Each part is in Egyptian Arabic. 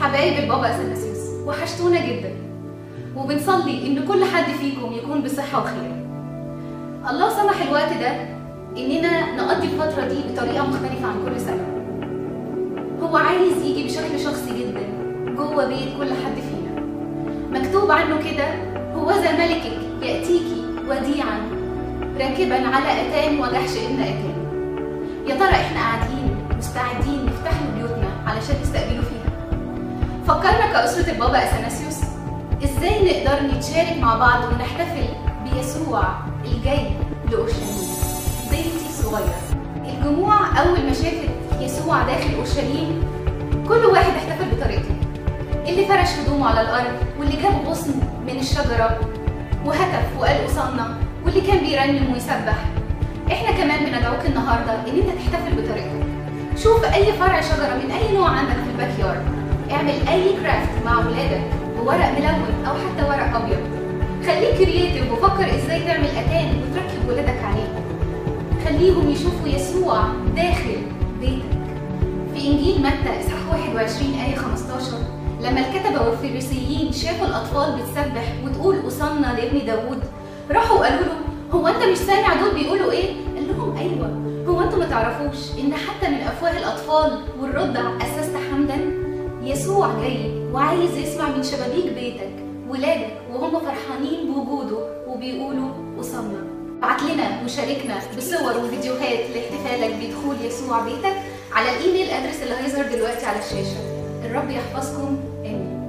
حبايب البابا اثناسيوس وحشتونا جدا وبنصلي ان كل حد فيكم يكون بصحه وخير الله سمح الوقت ده اننا نقضي الفتره دي بطريقه مختلفه عن كل سنه هو عايز يجي بشكل شخصي جدا جوه بيت كل حد فينا مكتوب عنه كده هو ذا ملكك ياتيك وديعا راكبا على اتان وجحش ابن اتان يا ترى احنا قاعدين مستعدين نفتح له بيوتنا علشان نستقبله فيها فكرنا كأسرة البابا أثناسيوس ازاي نقدر نتشارك مع بعض ونحتفل بيسوع الجاي لأورشليم بيتي صغير الجموع أول ما شافت يسوع داخل أورشليم كل واحد احتفل بطريقته اللي فرش هدومه على الأرض واللي جاب غصن من الشجرة وهتف وقال أصلنا واللي كان بيرنم ويسبح احنا كمان بندعوك النهارده ان انت تحتفل بطريقتك شوف اي فرع شجره من اي نوع عندك في الباك يارد اعمل اي كرافت مع ولادك بورق ملون او حتى ورق ابيض خليك كرييتيف وفكر ازاي تعمل اتان وتركب ولادك عليه خليهم يشوفوا يسوع داخل بيتك في انجيل متى اصحاح 21 ايه 15 لما الكتبه والفريسيين شافوا الاطفال بتسبح وتقول اصلنا لابن داوود راحوا قالوا له هو انت مش سامع دول بيقولوا ايه قال لهم ايوه هو انتوا ما تعرفوش ان حتى من افواه الاطفال والرضع اسست حمدا يسوع جاي وعايز يسمع من شبابيك بيتك ولادك وهم فرحانين بوجوده وبيقولوا وصلنا ابعت لنا وشاركنا بصور وفيديوهات لاحتفالك بدخول يسوع بيتك على الايميل ادرس اللي هيظهر دلوقتي على الشاشه الرب يحفظكم امين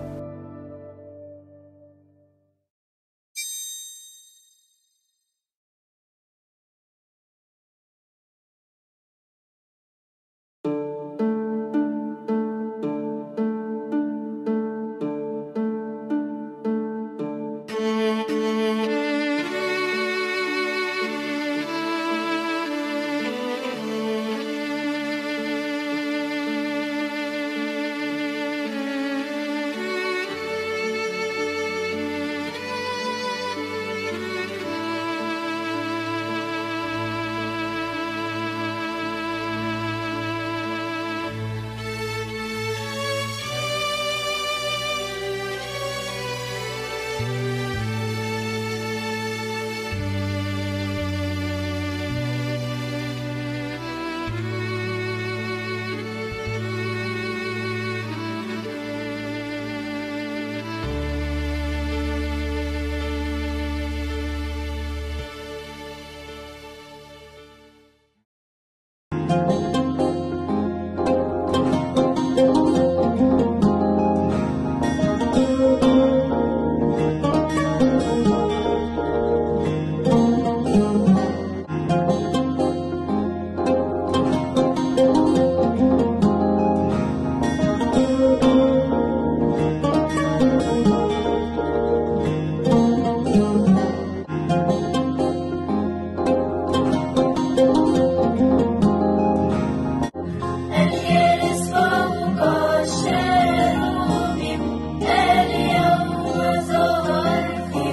الجالس فوق الشاروبيم اليوم ظهر في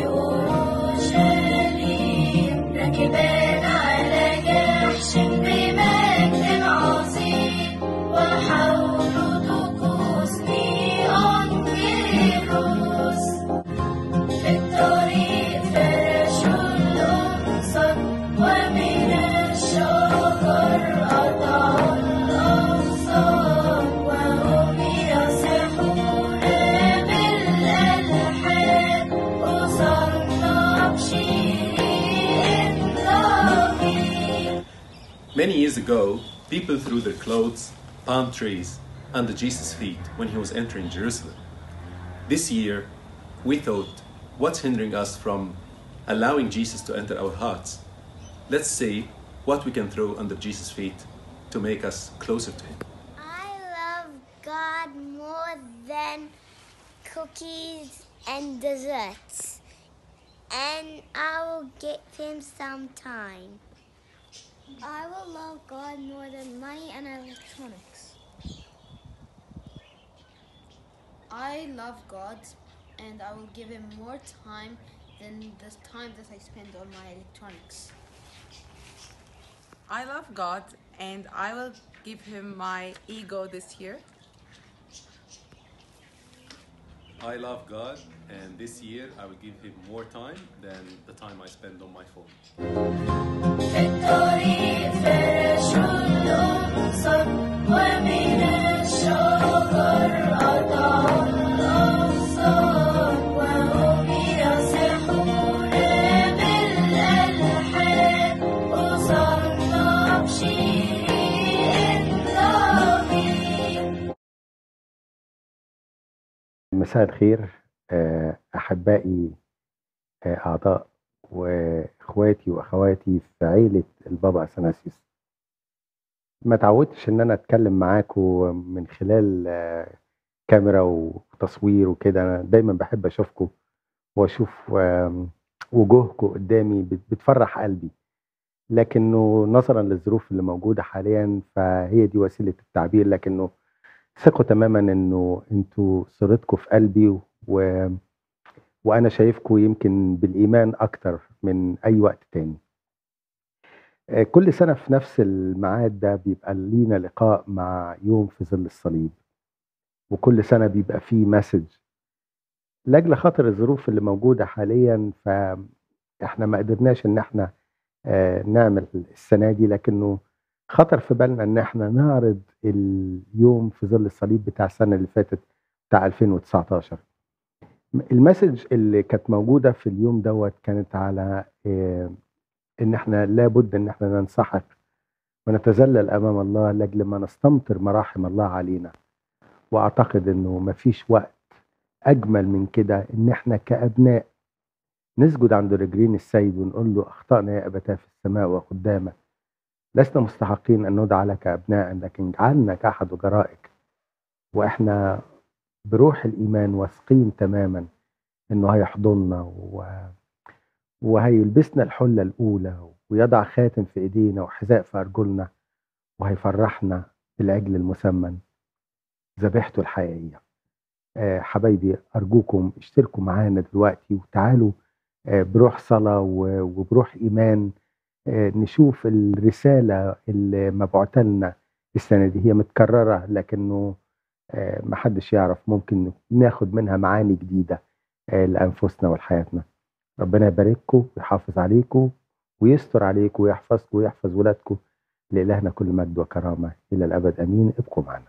أورشليم راكبان على جحش بمجد عظيم وحوله طقوس نيران كيروس في الطريق فرشوا الأنصت ومن الشجر قطعوا الأغصان وهم يصيحون بالألحان وصرنا بشيء رهيب Many years ago, people threw their clothes, palm trees, under Jesus' feet when he was entering Jerusalem. This year, we thought, what's hindering us from allowing Jesus to enter our hearts? Let's see what we can throw under Jesus' feet to make us closer to him. I love God more than cookies and desserts. And I will give him some time. I will love God more than money and electronics. I love God and I will give him more time than the time that I spend on my electronics. I love God and I will give him my ego this year. I love God, and this year I will give Him more time than the time I spend on my phone. في الطريق فرش الأنصر ومن الشجر قطع الأبصار وهم يصيحون بالألحان وصرنا بشيء ضمير مساء الخير آه، أحبائي آه، أعضاء وإخواتي وأخواتي في عيلة البابا أثناسيوس ما تعودتش إن أنا أتكلم معاكم من خلال آه، كاميرا وتصوير وكده أنا دايما بحب أشوفكم وأشوف آم، وجوهكم قدامي بت- بتفرح قلبي لكنه نظرا للظروف اللي موجودة حاليا فهي دي وسيلة التعبير لكنه ثقوا تماما انه انتوا صورتكم في قلبي و... وانا شايفكم يمكن بالايمان اكتر من اي وقت تاني آه، كل سنه في نفس الميعاد ده بيبقى لينا لقاء مع يوم في ظل الصليب وكل سنه بيبقى فيه مسج لاجل خاطر الظروف اللي موجوده حاليا فاحنا ما قدرناش ان احنا آه، نعمل السنه دي لكنه خطر في بالنا ان احنا نعرض اليوم في ظل الصليب بتاع السنه اللي فاتت بتاع 2019 المسج اللي كانت موجوده في اليوم دوت كانت على آه، ان احنا لابد ان احنا ننسحق ونتذلل امام الله لاجل ما نستمطر مراحم الله علينا واعتقد انه مفيش وقت اجمل من كده ان احنا كابناء نسجد عند رجلين السيد ونقول له اخطانا يا ابتاه في السماء وقدامك لسنا مستحقين ان ندعى لك ابناء لكن اجعلنا كاحد جرائك واحنا بروح الايمان واثقين تماما انه هيحضننا و... وهيلبسنا الحله الاولى ويضع خاتم في ايدينا وحذاء في ارجلنا وهيفرحنا بالعجل المسمن ذبيحته الحقيقيه آه، حبايبي ارجوكم اشتركوا معانا دلوقتي وتعالوا آه، بروح صلاه و- وبروح ايمان آه، نشوف الرساله اللي مبعوثه لنا السنه دي هي متكرره لكنه آه، محدش يعرف ممكن ناخد منها معاني جديده آه، لانفسنا ولحياتنا ربنا يبارككم ويحافظ عليكم ويستر عليكم ويحفظكم ويحفظ ولادكم لإلهنا كل مجد وكرامة إلى الأبد أمين ابقوا معنا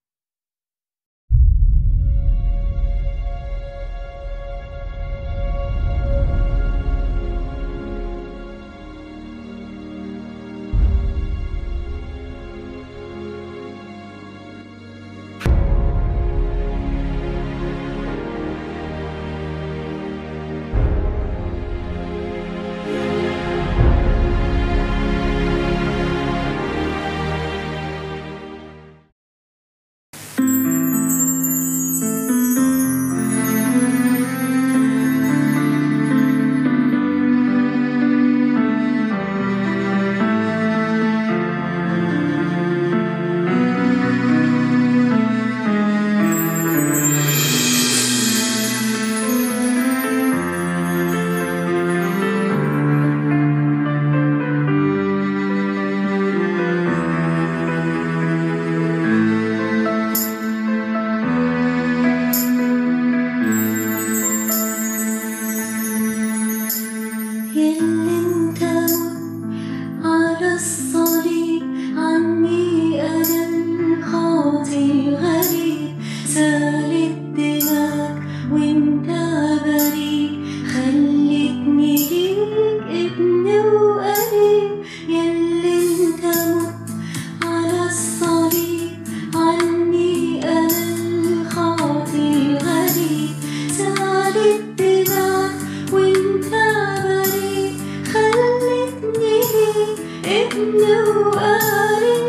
يلي انت على الصليب عني انا الخاطي الغريب سالت دماك وانت بريء خلتني ليك ابن وقريب يلي انت مت على الصليب عني انا الخاطي الغريب سالت دماك وانت بريء خلتني ابن وقريب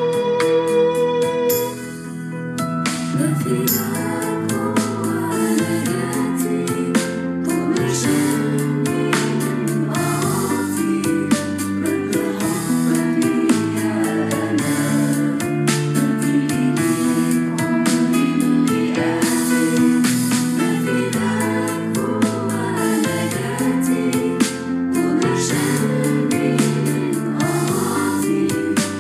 ما فيناك ونجاتي ومشاني من قاطي رد حبك ليا أنا بديلي ليك عمري اللي آتي ما فيناك ونجاتي ومشاني من قاطي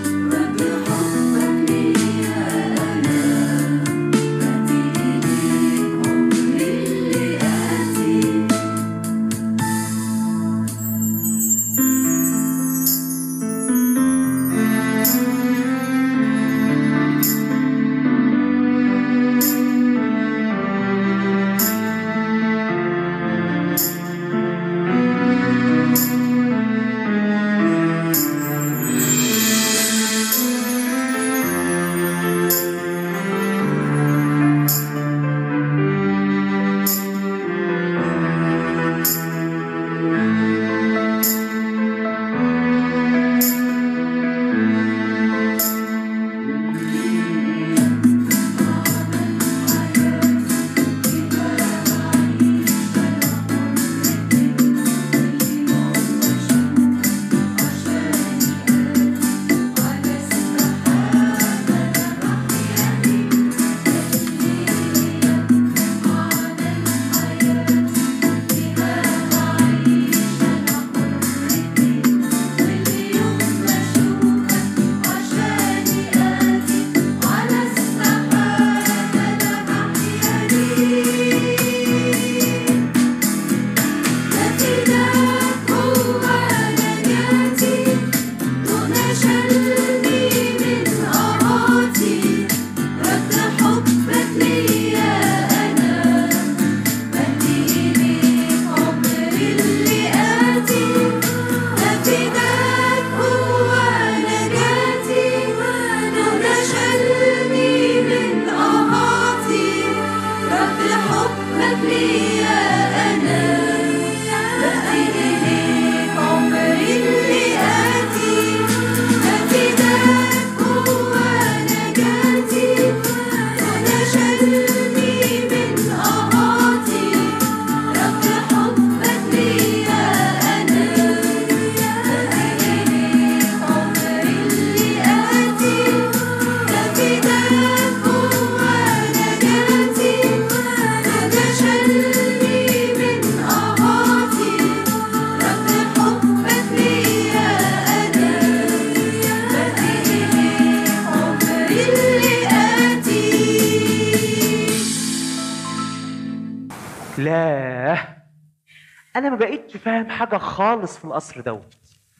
ياه انا ما بقيتش فاهم حاجه خالص في القصر دوت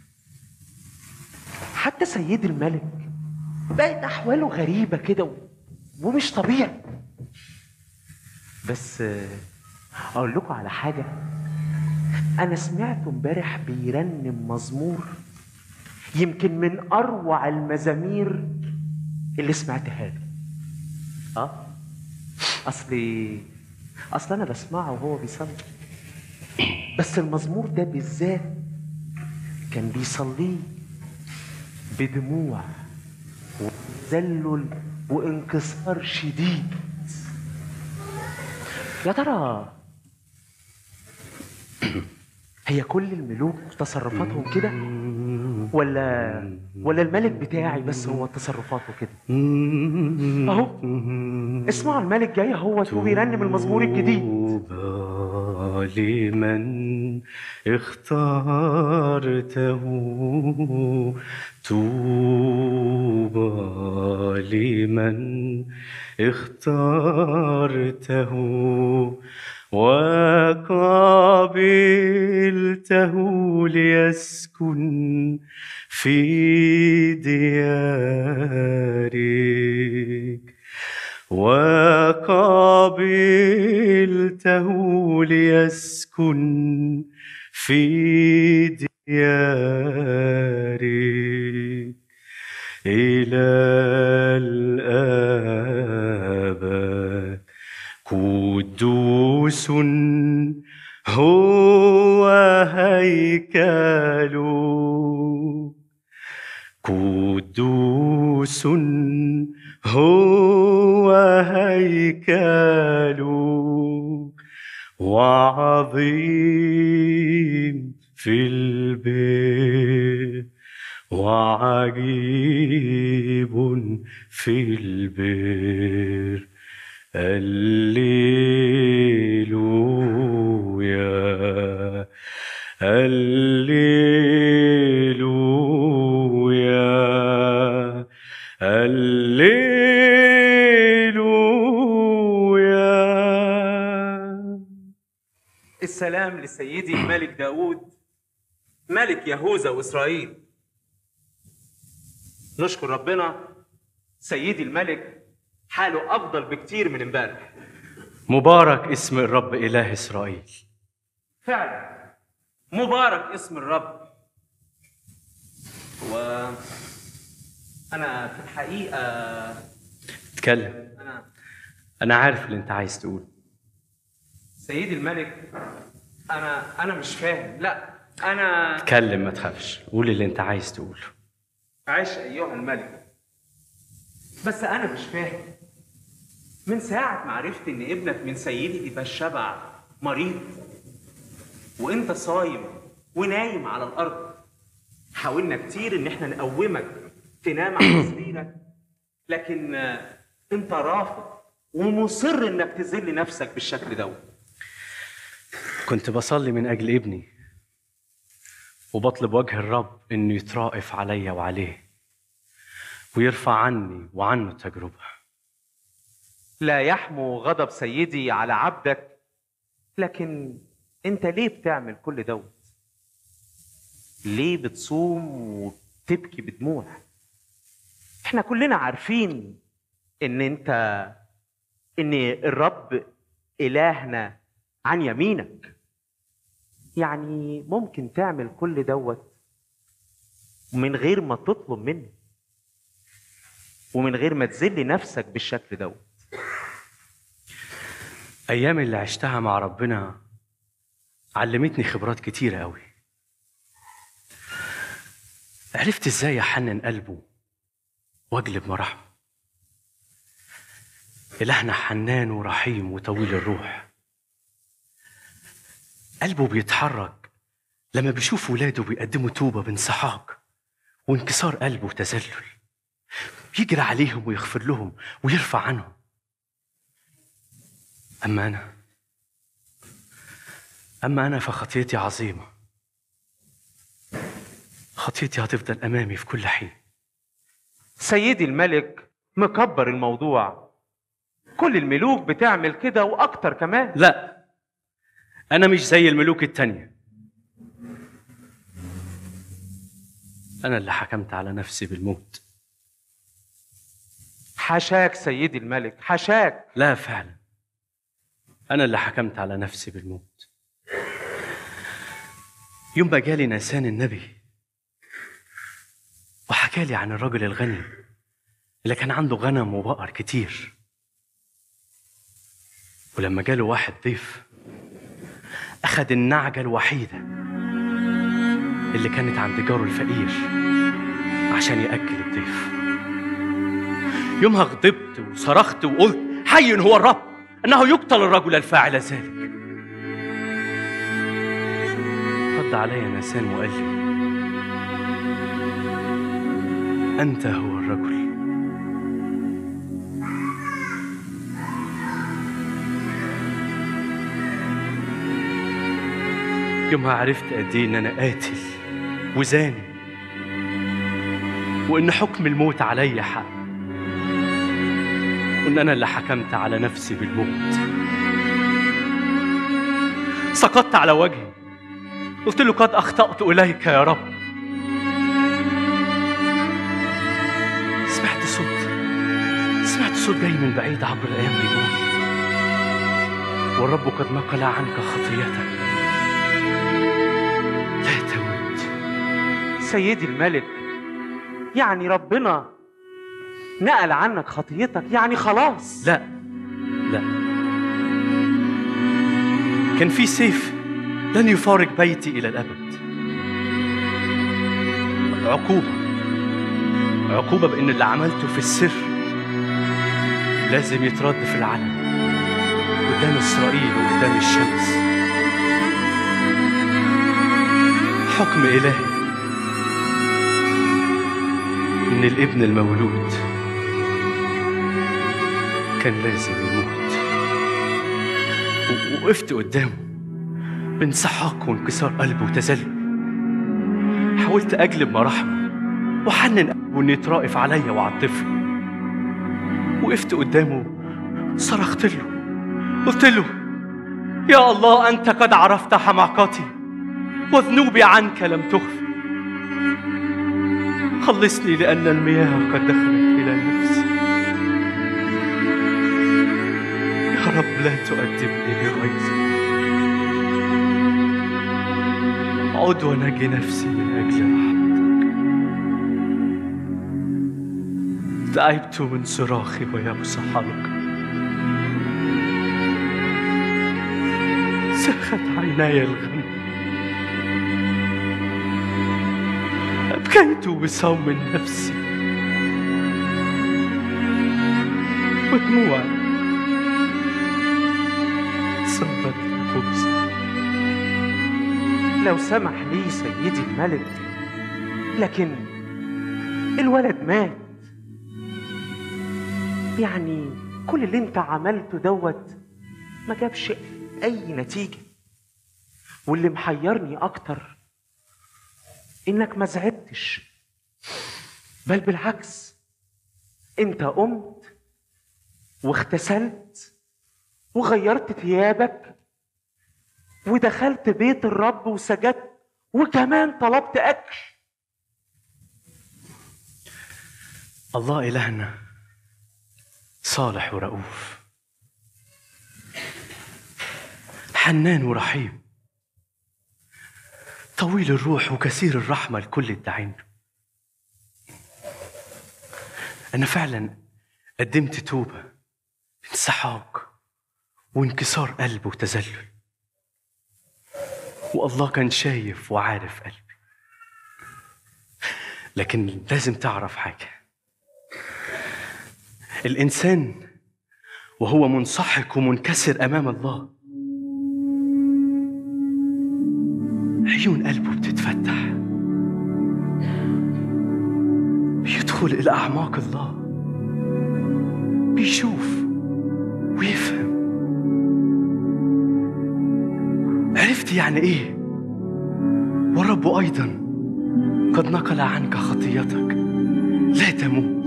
حتى سيد الملك بقت احواله غريبه كده و- ومش طبيعي بس آه، اقول لكم على حاجه انا سمعته امبارح بيرنم مزمور يمكن من اروع المزامير اللي سمعتها له اه اصلي اصل انا بسمعه وهو بيصلي بس المزمور ده بالذات كان بيصليه بدموع وتذلل وانكسار شديد يا ترى هي كل الملوك تصرفاتهم كده ولا ولا الملك بتاعي بس هو تصرفاته كده اهو اسمعوا الملك جاي اهوت وبيرنم المزمور الجديد طوبى لمن اختارته طوبى لمن اختارته وقابلته ليسكن في ديارك وقابلته ليسكن في ديارك إلى الآباد قدوس هو هيكلك قدوس هو هيكلك وعظيم في البر وعجيب في البر الليلويا الليلويا الليلويا السلام لسيدي الملك داود ملك يهوذا وإسرائيل نشكر ربنا سيدي الملك حاله أفضل بكتير من امبارح مبارك اسم الرب إله إسرائيل فعلا مبارك اسم الرب و أنا في الحقيقة اتكلم أنا أنا عارف اللي أنت عايز تقوله سيدي الملك أنا أنا مش فاهم لا أنا اتكلم ما تخافش قول اللي أنت عايز تقوله عاش أيها الملك بس أنا مش فاهم من ساعة ما عرفت إن ابنك من سيدي إبا الشبع مريض وأنت صايم ونايم على الأرض حاولنا كتير إن إحنا نقومك تنام على سريرك لكن آه، أنت رافض ومصر إنك تذل نفسك بالشكل دوت كنت بصلي من أجل ابني وبطلب وجه الرب إنه يترائف عليا وعليه ويرفع عني وعنه التجربة لا يحمو غضب سيدي على عبدك لكن انت ليه بتعمل كل دوت ليه بتصوم وبتبكي بدموع احنا كلنا عارفين ان انت ان الرب الهنا عن يمينك يعني ممكن تعمل كل دوت من غير ما تطلب منه ومن غير ما تذل نفسك بالشكل دوت أيام اللي عشتها مع ربنا علمتني خبرات كتيرة أوي عرفت إزاي أحنن قلبه وأجلب مراحمه إلهنا حنان ورحيم وطويل الروح قلبه بيتحرك لما بيشوف ولاده بيقدموا توبة بانسحاق وانكسار قلبه وتذلل يجري عليهم ويغفر لهم ويرفع عنهم أما أنا أما أنا فخطيتي عظيمة خطيتي هتفضل أمامي في كل حين سيدي الملك مكبر الموضوع كل الملوك بتعمل كده واكتر كمان لا أنا مش زي الملوك التانية أنا اللي حكمت على نفسي بالموت حاشاك سيدي الملك حاشاك لا فعلا أنا اللي حكمت على نفسي بالموت يوم ما جالي ناسان النبي وحكى لي عن الرجل الغني اللي كان عنده غنم وبقر كتير ولما جاله واحد ضيف أخد النعجة الوحيدة اللي كانت عند جاره الفقير عشان يأكل الضيف يومها غضبت وصرخت وقلت حي هو الرب انه يقتل الرجل الفاعل ذلك رد علي ناسان وقال لي انت هو الرجل يومها عرفت قد ايه ان انا قاتل وزاني وان حكم الموت علي حق وان انا اللي حكمت على نفسي بالموت سقطت على وجهي قلت له قد اخطات اليك يا رب سمعت صوت سمعت صوت جاي من بعيد عبر الايام بيقول والرب قد نقل عنك خطيتك لا تموت سيدي الملك يعني ربنا نقل عنك خطيتك يعني خلاص لا لا كان في سيف لن يفارق بيتي إلى الأبد عقوبة عقوبة بأن اللي عملته في السر لازم يترد في العلن قدام إسرائيل وقدام الشمس حكم إلهي إن الابن المولود كان لازم يموت و- وقفت قدامه بانسحاق وانكسار قلب وتذلل حاولت أجلب مراحمه وحنن قلبه إنه يترائف عليا وعاطفني وقفت قدامه صرخت له قلت له يا الله أنت قد عرفت حماقتي وذنوبي عنك لم تخفي خلصني لأن المياه قد دخلت إلى نفسي يا رب لا تؤدبني بغيظي عد ونجي نفسي من أجل رحمتك تعبت من صراخي ويبس حلقي سخت عيناي الغم أبكيت بصوم نفسي ودموعي صبت خبزي لو سمح لي سيدي الملك لكن الولد مات يعني كل اللي انت عملته دوت ما جابش اي نتيجة واللي محيرني اكتر انك ما زعلتش بل بالعكس انت قمت واغتسلت وغيرت ثيابك ودخلت بيت الرب وسجدت وكمان طلبت اكل الله إلهنا صالح ورؤوف حنان ورحيم طويل الروح وكثير الرحمة لكل الداعين أنا فعلا قدمت توبة انسحاق وانكسار قلب وتذلل والله كان شايف وعارف قلبي لكن لازم تعرف حاجة الإنسان وهو منسحق ومنكسر أمام الله عيون قلبه بتتفتح بيدخل إلى أعماق الله بيشوف ويفهم عرفت يعني إيه والرب أيضا قد نقل عنك خطيتك لا تموت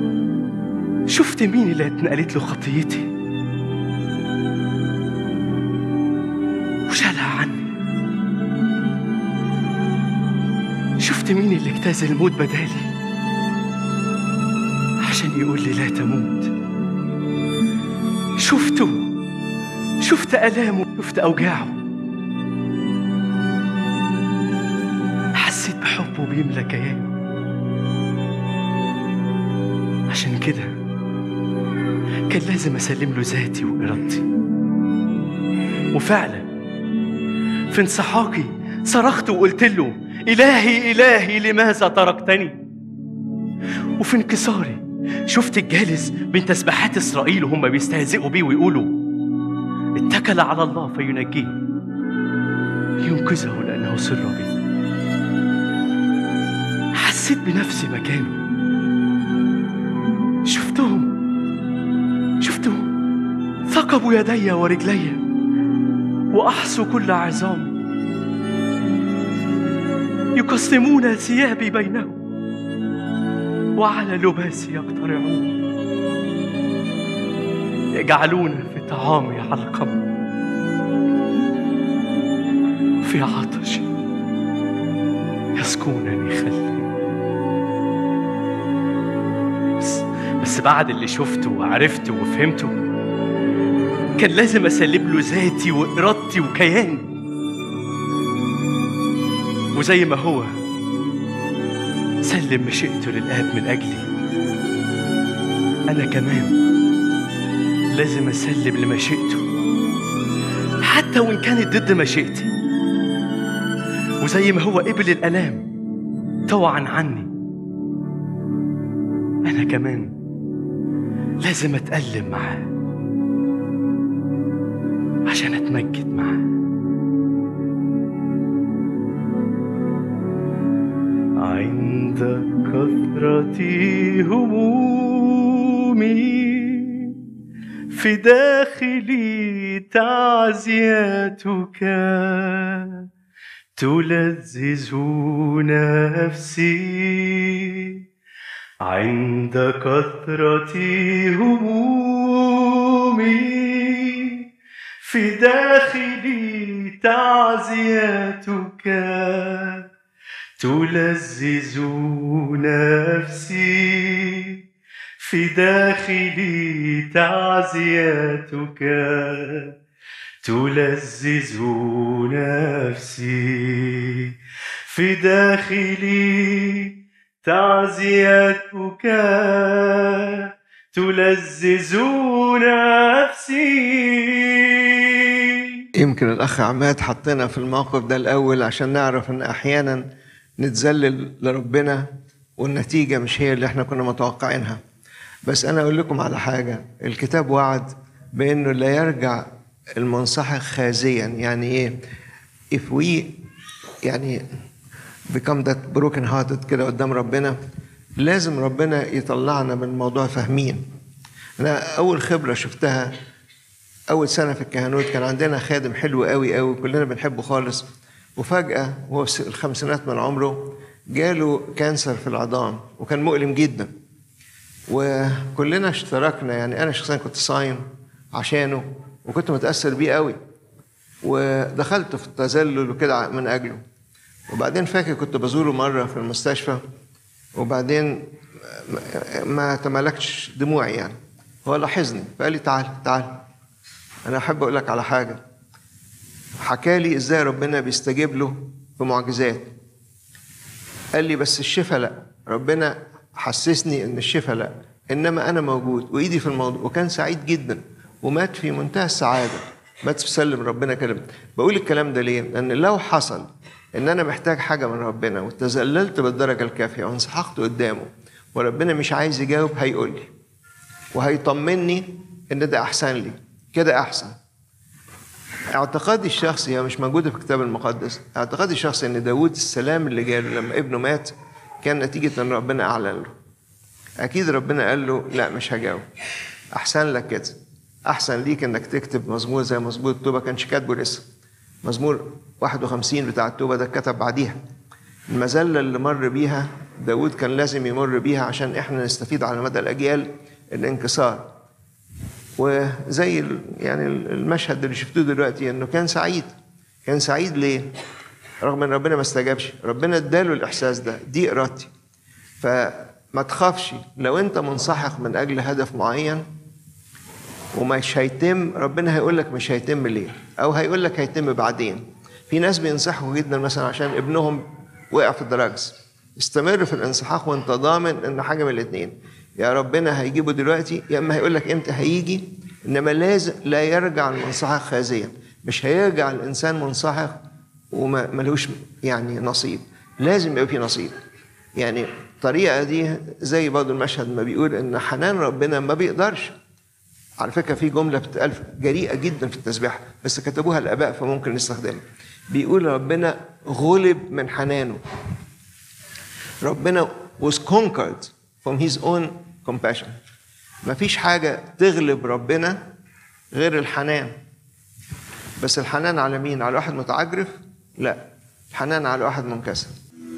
شفت مين اللي اتنقلت له خطيتي شفت مين اللي اجتاز الموت بدالي عشان يقول لي لا تموت شفته شفت آلامه شفت أوجاعه حسيت بحبه بيملى كياني عشان كده كان لازم أسلم له ذاتي وإرادتي وفعلا في انسحاقي صرخت وقلت له إلهي إلهي لماذا تركتني وفي انكساري شفت الجالس بين تسبيحات إسرائيل وهم بيستهزئوا بيه ويقولوا اتكل على الله فينجيه ينقذه لأنه سر به حسيت بنفسي مكانه شفتهم شفتهم ثقبوا يدي ورجلي وأحصوا كل عظامي يقسمون ثيابي بينهم وعلى لباسي يقترعون يجعلون في طعامي علقم وفي عطشي يسكونني خلي بس, بس بعد اللي شفته وعرفته وفهمته كان لازم اسلم له ذاتي وارادتي وكياني وزي ما هو سلم مشيئته للاب من اجلي انا كمان لازم اسلم لمشيئته حتى وان كانت ضد مشيئتي وزي ما هو قبل الالام طوعا عني انا كمان لازم اتالم معاه عشان اتمجد معاه عند كثرة همومي في داخلي تعزيتك تلذذ نفسي عند كثرة همومي في داخلي تعزيتك تلذذ نفسي في داخلي تعزيتك تلذذ نفسي في داخلي تعزيتك تلذذ نفسي يمكن الأخ عماد حطينا في الموقف ده الأول عشان نعرف إن أحيانا نتذلل لربنا والنتيجة مش هي اللي احنا كنا متوقعينها بس أنا أقول لكم على حاجة الكتاب وعد بأنه لا يرجع المنصحك خازيا يعني إيه if we يعني become that broken hearted كده قدام ربنا لازم ربنا يطلعنا من الموضوع فاهمين أنا أول خبرة شفتها أول سنة في الكهنوت كان عندنا خادم حلو قوي قوي كلنا بنحبه خالص وفجأة وهو في الخمسينات من عمره جاله كانسر في العظام وكان مؤلم جدا وكلنا اشتركنا يعني أنا شخصيا كنت صايم عشانه وكنت متأثر بيه قوي ودخلت في التذلل وكده من أجله وبعدين فاكر كنت بزوره مرة في المستشفى وبعدين ما تملكتش دموعي يعني هو لاحظني فقال لي تعال تعال انا احب اقول لك على حاجه حكى لي ازاي ربنا بيستجيب له في معجزات قال لي بس الشفاء لا ربنا حسسني ان الشفاء لا انما انا موجود وايدي في الموضوع وكان سعيد جدا ومات في منتهى السعاده مات في سلم ربنا كلمه بقول الكلام ده ليه لان لو حصل ان انا محتاج حاجه من ربنا وتذللت بالدرجه الكافيه وانسحقت قدامه وربنا مش عايز يجاوب هيقول لي وهيطمني ان ده احسن لي كده احسن اعتقادي الشخصي هي مش موجوده في الكتاب المقدس اعتقادي الشخصي ان داود السلام اللي جاله لما ابنه مات كان نتيجه ان ربنا اعلن له اكيد ربنا قال له لا مش هجاوب احسن لك كده احسن ليك انك تكتب مزمور زي مزمور التوبه كانش كاتبه لسه مزمور 51 بتاع التوبه ده اتكتب بعديها المذله اللي مر بيها داود كان لازم يمر بيها عشان احنا نستفيد على مدى الاجيال الانكسار وزي ال- يعني المشهد اللي شفتوه دلوقتي انه كان سعيد كان سعيد ليه؟ رغم ان ربنا ما استجابش ربنا اداله الاحساس ده دي ارادتي فما تخافش لو انت منسحق من اجل هدف معين ومش هيتم ربنا هيقول لك مش هيتم ليه او هيقول لك هيتم بعدين في ناس بينصحوا جدا مثلا عشان ابنهم وقع في الدراجز استمر في الانسحاق وانت ضامن ان حاجه من الاثنين يا ربنا هيجيبه دلوقتي يا اما هيقول لك امتى هيجي انما لازم لا يرجع المنسحق خازيا مش هيرجع الانسان منسحق وما ملوش يعني نصيب لازم يبقى في نصيب يعني الطريقه دي زي برضه المشهد ما بيقول ان حنان ربنا ما بيقدرش على فكره في جمله بتتقال جريئه جدا في التسبيح بس كتبوها الاباء فممكن نستخدمها بيقول ربنا غلب من حنانه ربنا was conquered from his own compassion ما فيش حاجة تغلب ربنا غير الحنان بس الحنان على مين؟ على واحد متعجرف؟ لا الحنان على واحد منكسر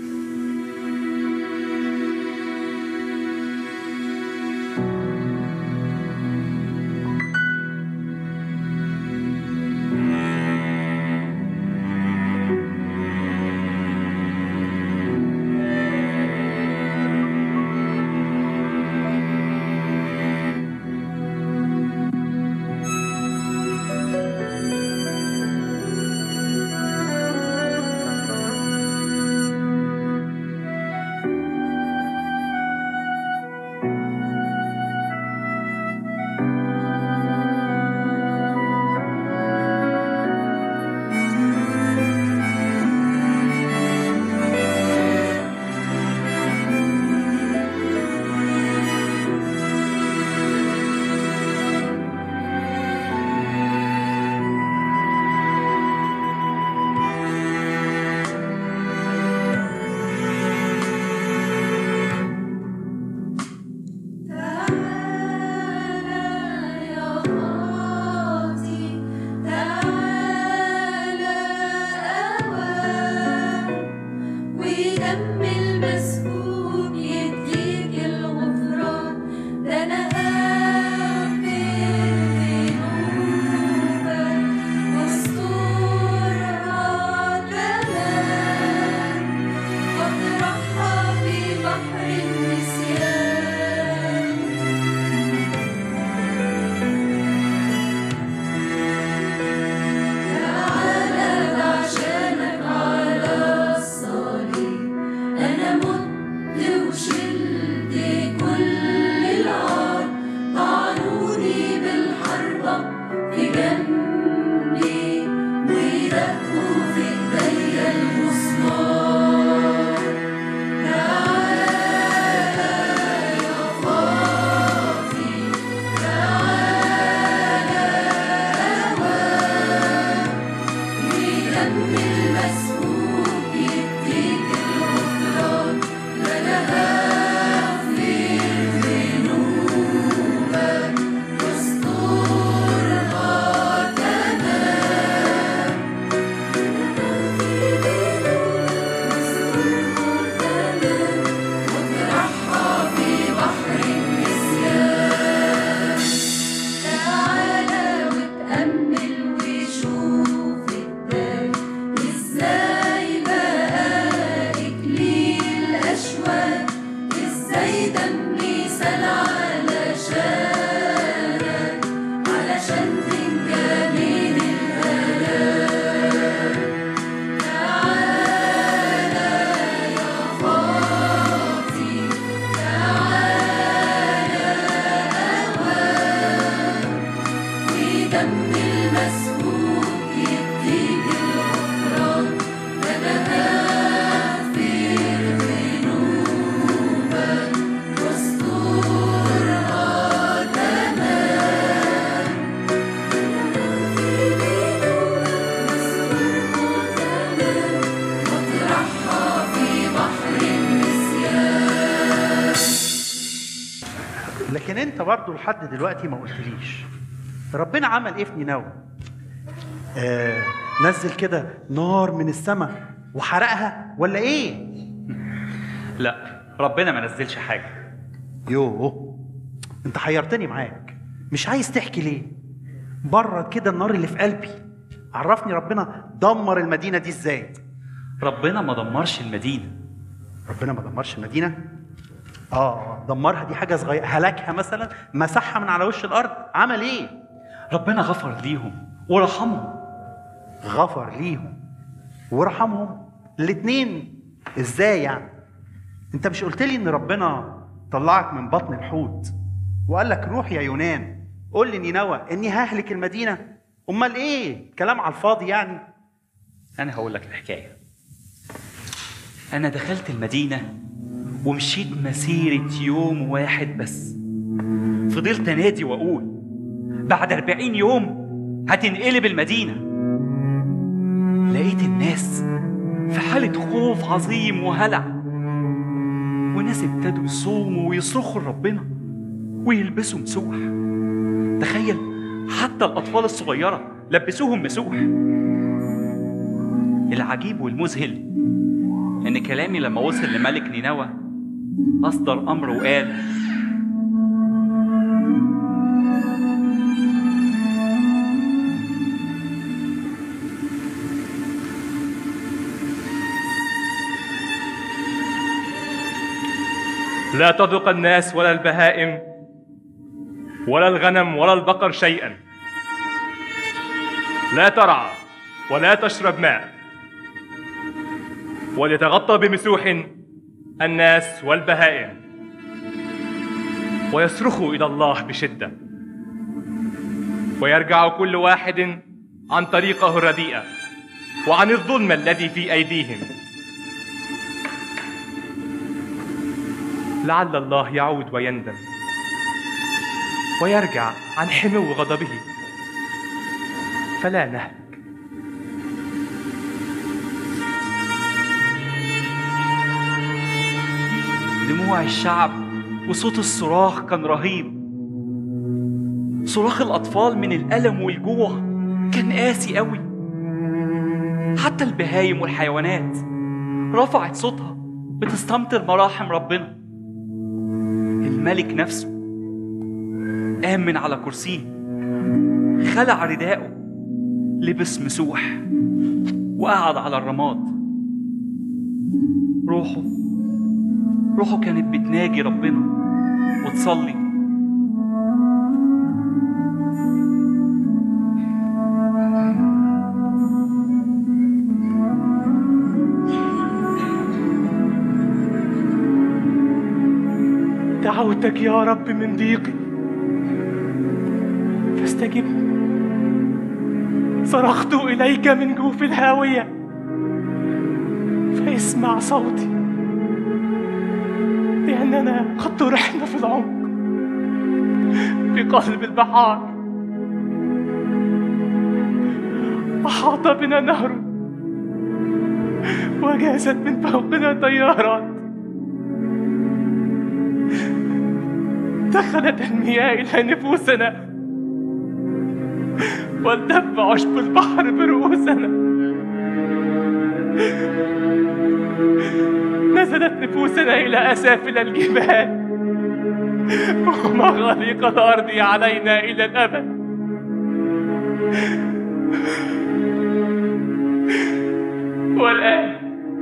ودم المسكوب يديك الغفران ده انا هغفر ذنوبك واسترها كمان واطرحها في بحر النسيان تعالى عشانك على الصليب أنا مت وشلت كل العار طعنوني بالحربة في جنبي ودقوا في إيديا المسمار تعالى يا فاضي تعالى أوام ودم المسكوب يديك الغفران لا انا هغفر ذنوبك واسترها تمام واطرحها في بحر النسيان تعالى وتأمل وشوف الدم ازاي بقى إكليل أشواك ازاي دمي سال علشانك علشان تنجى من الهلاك تعالى يا خاطي تعالى أوام ودم المسكوب يديك الغفران ده انا هغفر ذنوبك واسترها تمام واطرحها في بحر النسيان لكن انت برضو لحد دلوقتي ما قلتليش ربنا عمل ايه في نينوى آه نزل كده نار من السماء وحرقها ولا ايه لا ربنا ما نزلش حاجه يوه انت حيرتني معاك مش عايز تحكي ليه برد كده النار اللي في قلبي عرفني ربنا دمر المدينة دي ازاي ربنا ما دمرش المدينة ربنا ما دمرش المدينه اه دمرها دي حاجه صغيره هلكها مثلا مسحها من على وش الارض عمل ايه ربنا غفر ليهم ورحمهم غفر ليهم ورحمهم الاثنين ازاي يعني انت مش قلت لي ان ربنا طلعك من بطن الحوت وقال لك روح يا يونان قول لنينوى اني ههلك المدينه امال ايه كلام على الفاضي يعني أنا هقول لك الحكاية أنا دخلت المدينة ومشيت مسيرة يوم واحد بس فضلت أنادي وأقول بعد أربعين يوم هتنقلب المدينة لقيت الناس في حالة خوف عظيم وهلع وناس ابتدوا يصوموا ويصرخوا لربنا ويلبسوا مسوح تخيل حتى الأطفال الصغيرة لبسوهم مسوح العجيب والمذهل إن كلامي لما وصل لملك نينوى أصدر أمر وقال لا تذق الناس ولا البهائم ولا الغنم ولا البقر شيئا لا ترعى ولا تشرب ماء وليتغطى بمسوح الناس والبهائم ويصرخوا الى الله بشده ويرجع كل واحد عن طريقه الرديئه وعن الظلم الذي في ايديهم لعل الله يعود ويندم ويرجع عن حمو غضبه فلا نهلك دموع الشعب وصوت الصراخ كان رهيب صراخ الأطفال من الألم والجوع كان قاسي قوي حتى البهايم والحيوانات رفعت صوتها بتستمطر مراحم ربنا الملك نفسه قام من على كرسيه خلع رداءه لبس مسوح وقعد على الرماد روحه روحه كانت بتناجي ربنا وتصلي دعوتك يا رب من ضيقي فاستجبني صرخت إليك من جوف الهاوية فاسمع صوتي لأننا قد طرحنا في العمق في قلب البحار أحاط بنا نهر وجازت من فوقنا طيارات دخلت المياه إلى نفوسنا والتف عشب البحر برؤوسنا نزلت نفوسنا إلى أسافل الجبال ومغاليق الأرض علينا إلى الأبد والآن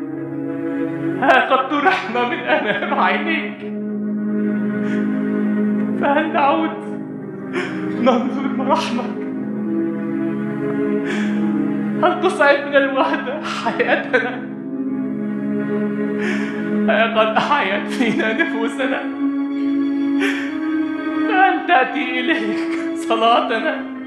ها قد طرحنا من أمام عينيك فهل نعود ننظر مراحمك هل تصعد من الوحدة حياتنا ها قد أحيت فينا نفوسنا فهل تأتي إليك صلاتنا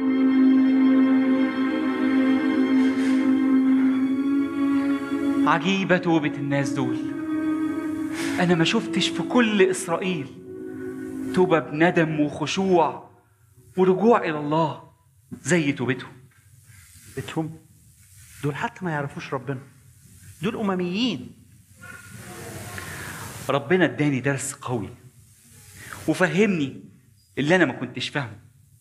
عجيبة توبة الناس دول أنا ما شفتش في كل إسرائيل توبة بندم وخشوع ورجوع إلى الله زي توبتهم بيتهم دول حتى ما يعرفوش ربنا دول أمميين ربنا اداني درس قوي وفهمني اللي أنا ما كنتش فاهمه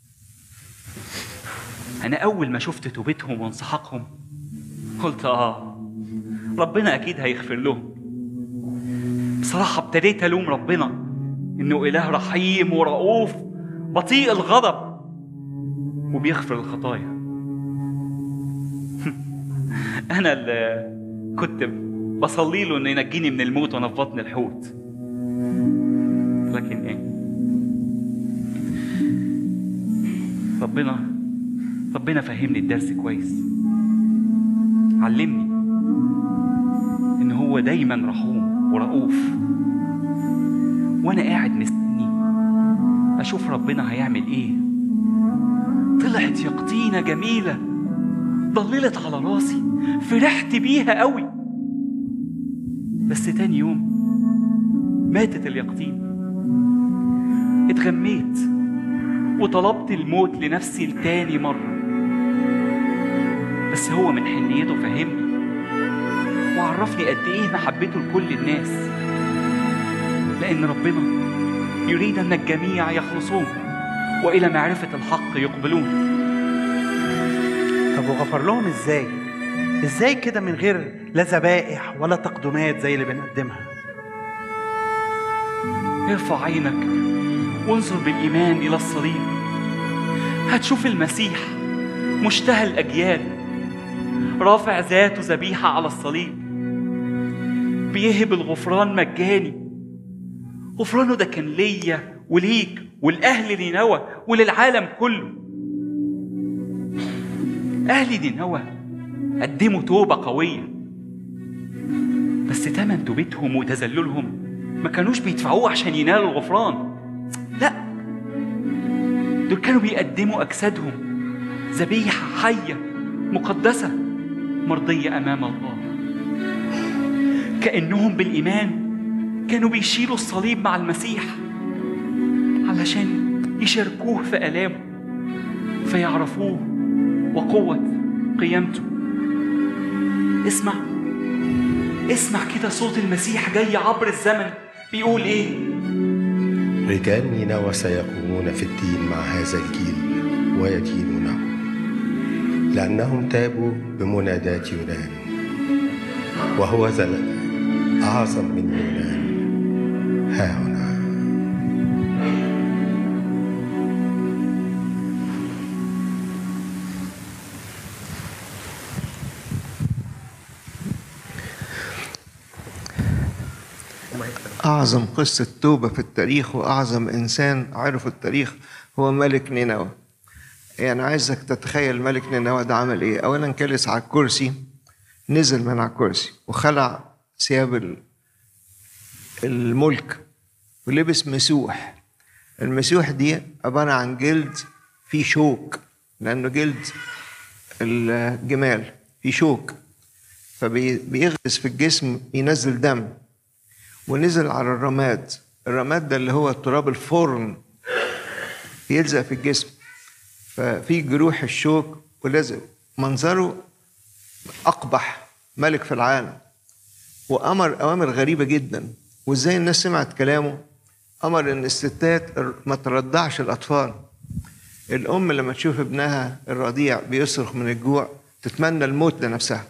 أنا أول ما شفت توبتهم وانسحاقهم قلت آه ربنا أكيد هيغفر لهم بصراحة ابتديت ألوم ربنا إنه إله رحيم ورؤوف بطيء الغضب وبيغفر الخطايا أنا اللي كنت بصلي له انه ينجيني من الموت وانا في بطن الحوت لكن ايه ربنا ربنا فهمني الدرس كويس علمني ان هو دايما رحوم ورؤوف وانا قاعد مستني اشوف ربنا هيعمل ايه طلعت يقطينة جميلة ضللت على راسي فرحت بيها قوي بس تاني يوم ماتت اليقطين اتغميت وطلبت الموت لنفسي لتاني مرة بس هو من حنيته فهمني وعرفني قد ايه محبته لكل الناس لأن ربنا يريد أن الجميع يخلصون وإلى معرفة الحق يقبلون طب وغفر لهم ازاي؟ ازاي كده من غير لا ذبائح ولا تقدمات زي اللي بنقدمها؟ ارفع عينك وانظر بالإيمان إلى الصليب هتشوف المسيح مشتهى الأجيال رافع ذاته ذبيحة على الصليب بيهب الغفران مجاني غفرانه ده كان ليا وليك والأهل نينوى وللعالم كله أهل نينوى قدموا توبة قوية بس تمن توبتهم وتذللهم ما كانوش بيدفعوه عشان ينالوا الغفران لا دول كانوا بيقدموا أجسادهم ذبيحة حية مقدسة مرضية أمام الله كأنهم بالإيمان كانوا بيشيلوا الصليب مع المسيح علشان يشاركوه في آلامه فيعرفوه وقوة قيامته اسمع اسمع كده صوت المسيح جاي عبر الزمن بيقول ايه رجال نينوى سيقومون في الدين مع هذا الجيل ويدينونه لأنهم تابوا بمنادات يونان وهو ذا أعظم من يونان ها هنا أعظم قصة توبة في التاريخ وأعظم إنسان عرف التاريخ هو ملك نينوى يعني عايزك تتخيل ملك نينوى ده عمل إيه أولا جلس على الكرسي نزل من على الكرسي وخلع ثياب ال- الملك ولبس مسوح المسوح دي عبارة عن جلد فيه شوك لأنه جلد الجمال فيه شوك فبيغرس في الجسم ينزل دم ونزل على الرماد الرماد ده اللي هو تراب الفرن يلزق في الجسم ففي جروح الشوك ولازق منظره أقبح ملك في العالم وأمر أوامر غريبة جدا وإزاي الناس سمعت كلامه أمر إن الستات ما ترضعش الأطفال الأم لما تشوف ابنها الرضيع بيصرخ من الجوع تتمنى الموت لنفسها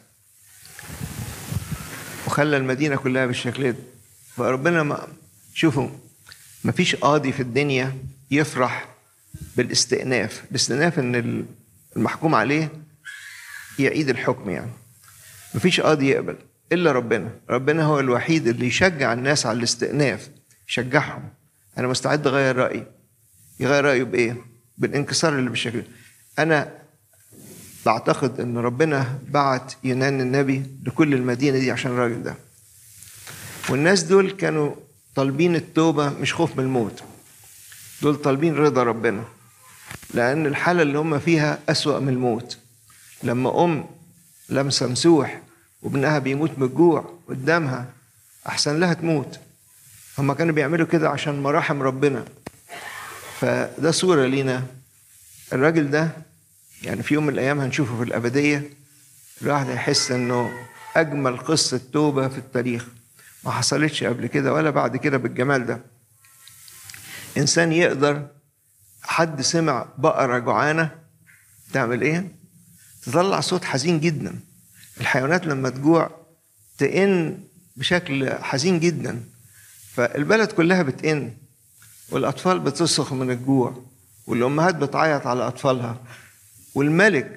وخلى المدينة كلها بالشكل ده فربنا ما شوفوا ما فيش قاضي في الدنيا يفرح بالاستئناف الاستئناف ان المحكوم عليه يعيد الحكم يعني ما فيش قاضي يقبل الا ربنا ربنا هو الوحيد اللي يشجع الناس على الاستئناف يشجعهم انا مستعد اغير رايي يغير رايه بايه بالانكسار اللي بالشكل ده. انا بعتقد ان ربنا بعت يونان النبي لكل المدينه دي عشان الراجل ده والناس دول كانوا طالبين التوبة مش خوف من الموت دول طالبين رضا ربنا لأن الحالة اللي هم فيها أسوأ من الموت لما أم لمسة مسوح وابنها بيموت من الجوع قدامها أحسن لها تموت هم كانوا بيعملوا كده عشان مراحم ربنا فده صورة لينا الراجل ده يعني في يوم من الأيام هنشوفه في الأبدية الواحد هيحس إنه أجمل قصة توبة في التاريخ ما حصلتش قبل كده ولا بعد كده بالجمال ده انسان يقدر حد سمع بقرة جوعانة تعمل ايه تطلع صوت حزين جدا الحيوانات لما تجوع تئن بشكل حزين جدا فالبلد كلها بتئن والأطفال بتصرخ من الجوع والأمهات بتعيط على أطفالها والملك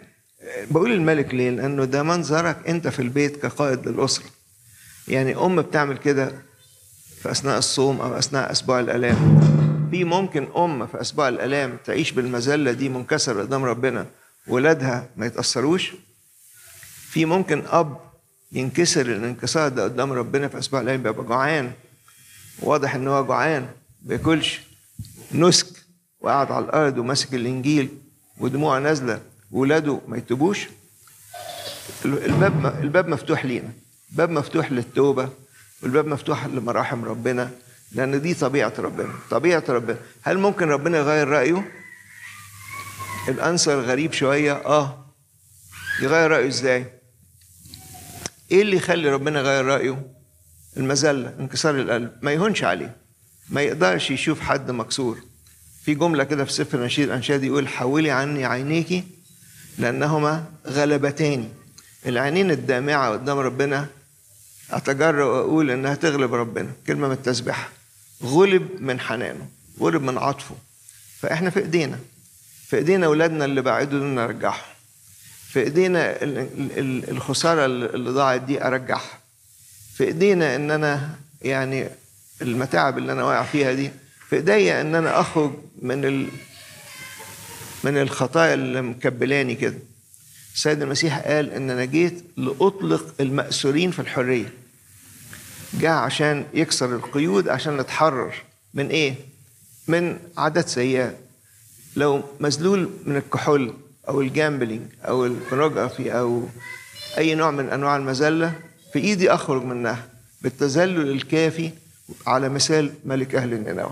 بقول الملك ليه لانه ده منظرك انت في البيت كقائد للاسره يعني ام بتعمل كده في اثناء الصوم او اثناء اسبوع الالام في ممكن ام في اسبوع الالام تعيش بالمذله دي منكسره قدام ربنا ولادها ما يتاثروش في ممكن اب ينكسر الانكسار ده قدام ربنا في اسبوع الالام بيبقى جوعان واضح ان هو جوعان بياكلش نسك وقعد على الارض وماسك الانجيل ودموعه نازله وولاده ما يتوبوش الباب الباب مفتوح لينا باب مفتوح للتوبه والباب مفتوح لمراحم ربنا لان دي طبيعه ربنا طبيعه ربنا هل ممكن ربنا يغير رايه الانسر غريب شويه اه يغير رايه ازاي ايه اللي يخلي ربنا يغير رايه المذله انكسار القلب ما يهونش عليه ما يقدرش يشوف حد مكسور في جمله كده في سفر نشيد الانشاد يقول حولي عني عينيك لانهما غلبتاني العينين الدامعه قدام ربنا اتجرأ واقول انها تغلب ربنا كلمه من التسبيحه غلب من حنانه غلب من عطفه فاحنا في ايدينا في ايدينا اولادنا اللي بعدوا دول نرجعهم في ايدينا ال- ال- ال- الخساره اللي ضاعت دي ارجعها في ايدينا ان انا يعني المتاعب اللي انا واقع فيها دي في ايديا ان انا اخرج من ال من الخطايا اللي مكبلاني كده السيد المسيح قال ان انا جيت لاطلق المأسورين في الحريه جاء عشان يكسر القيود عشان نتحرر من ايه من عادات سيئه لو مذلول من الكحول او الجامبلينج او البورنوجرافي او اي نوع من انواع المذله في ايدي اخرج منها بالتذلل الكافي على مثال ملك اهل النينوى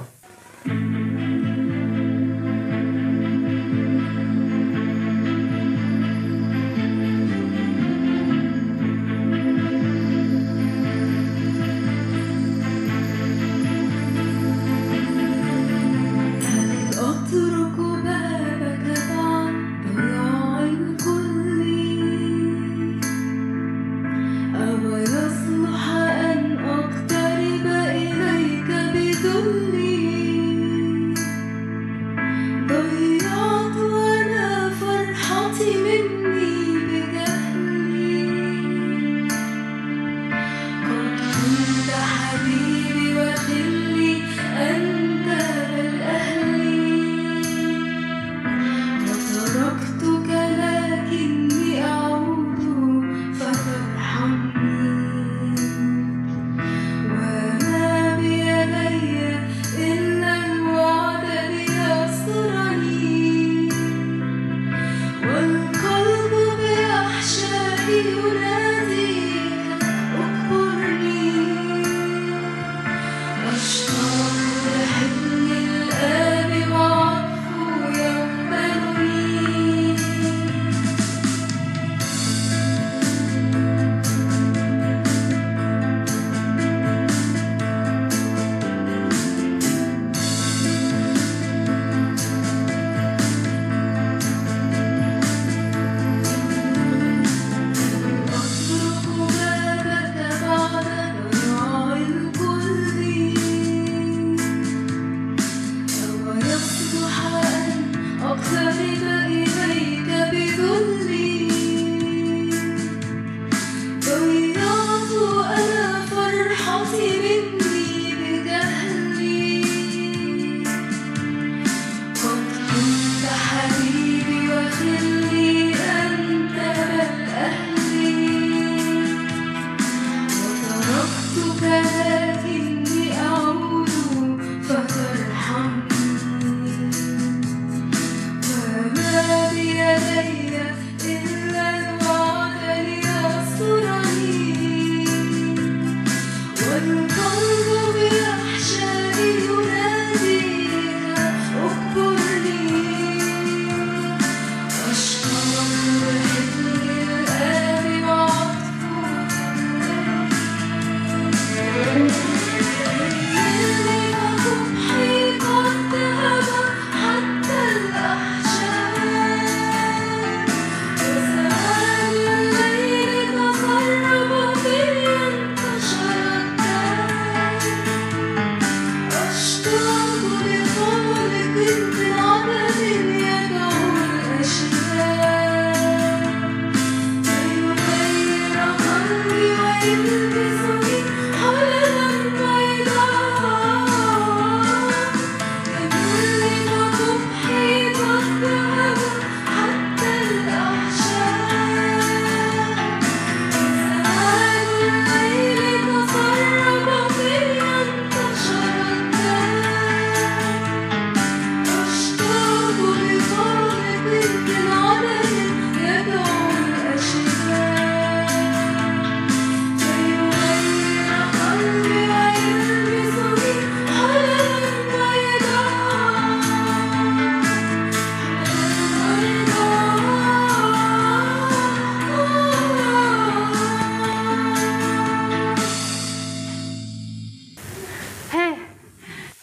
أترك بابك بعد ضياع الكل أو يصلح أن أقترب إليك بذلي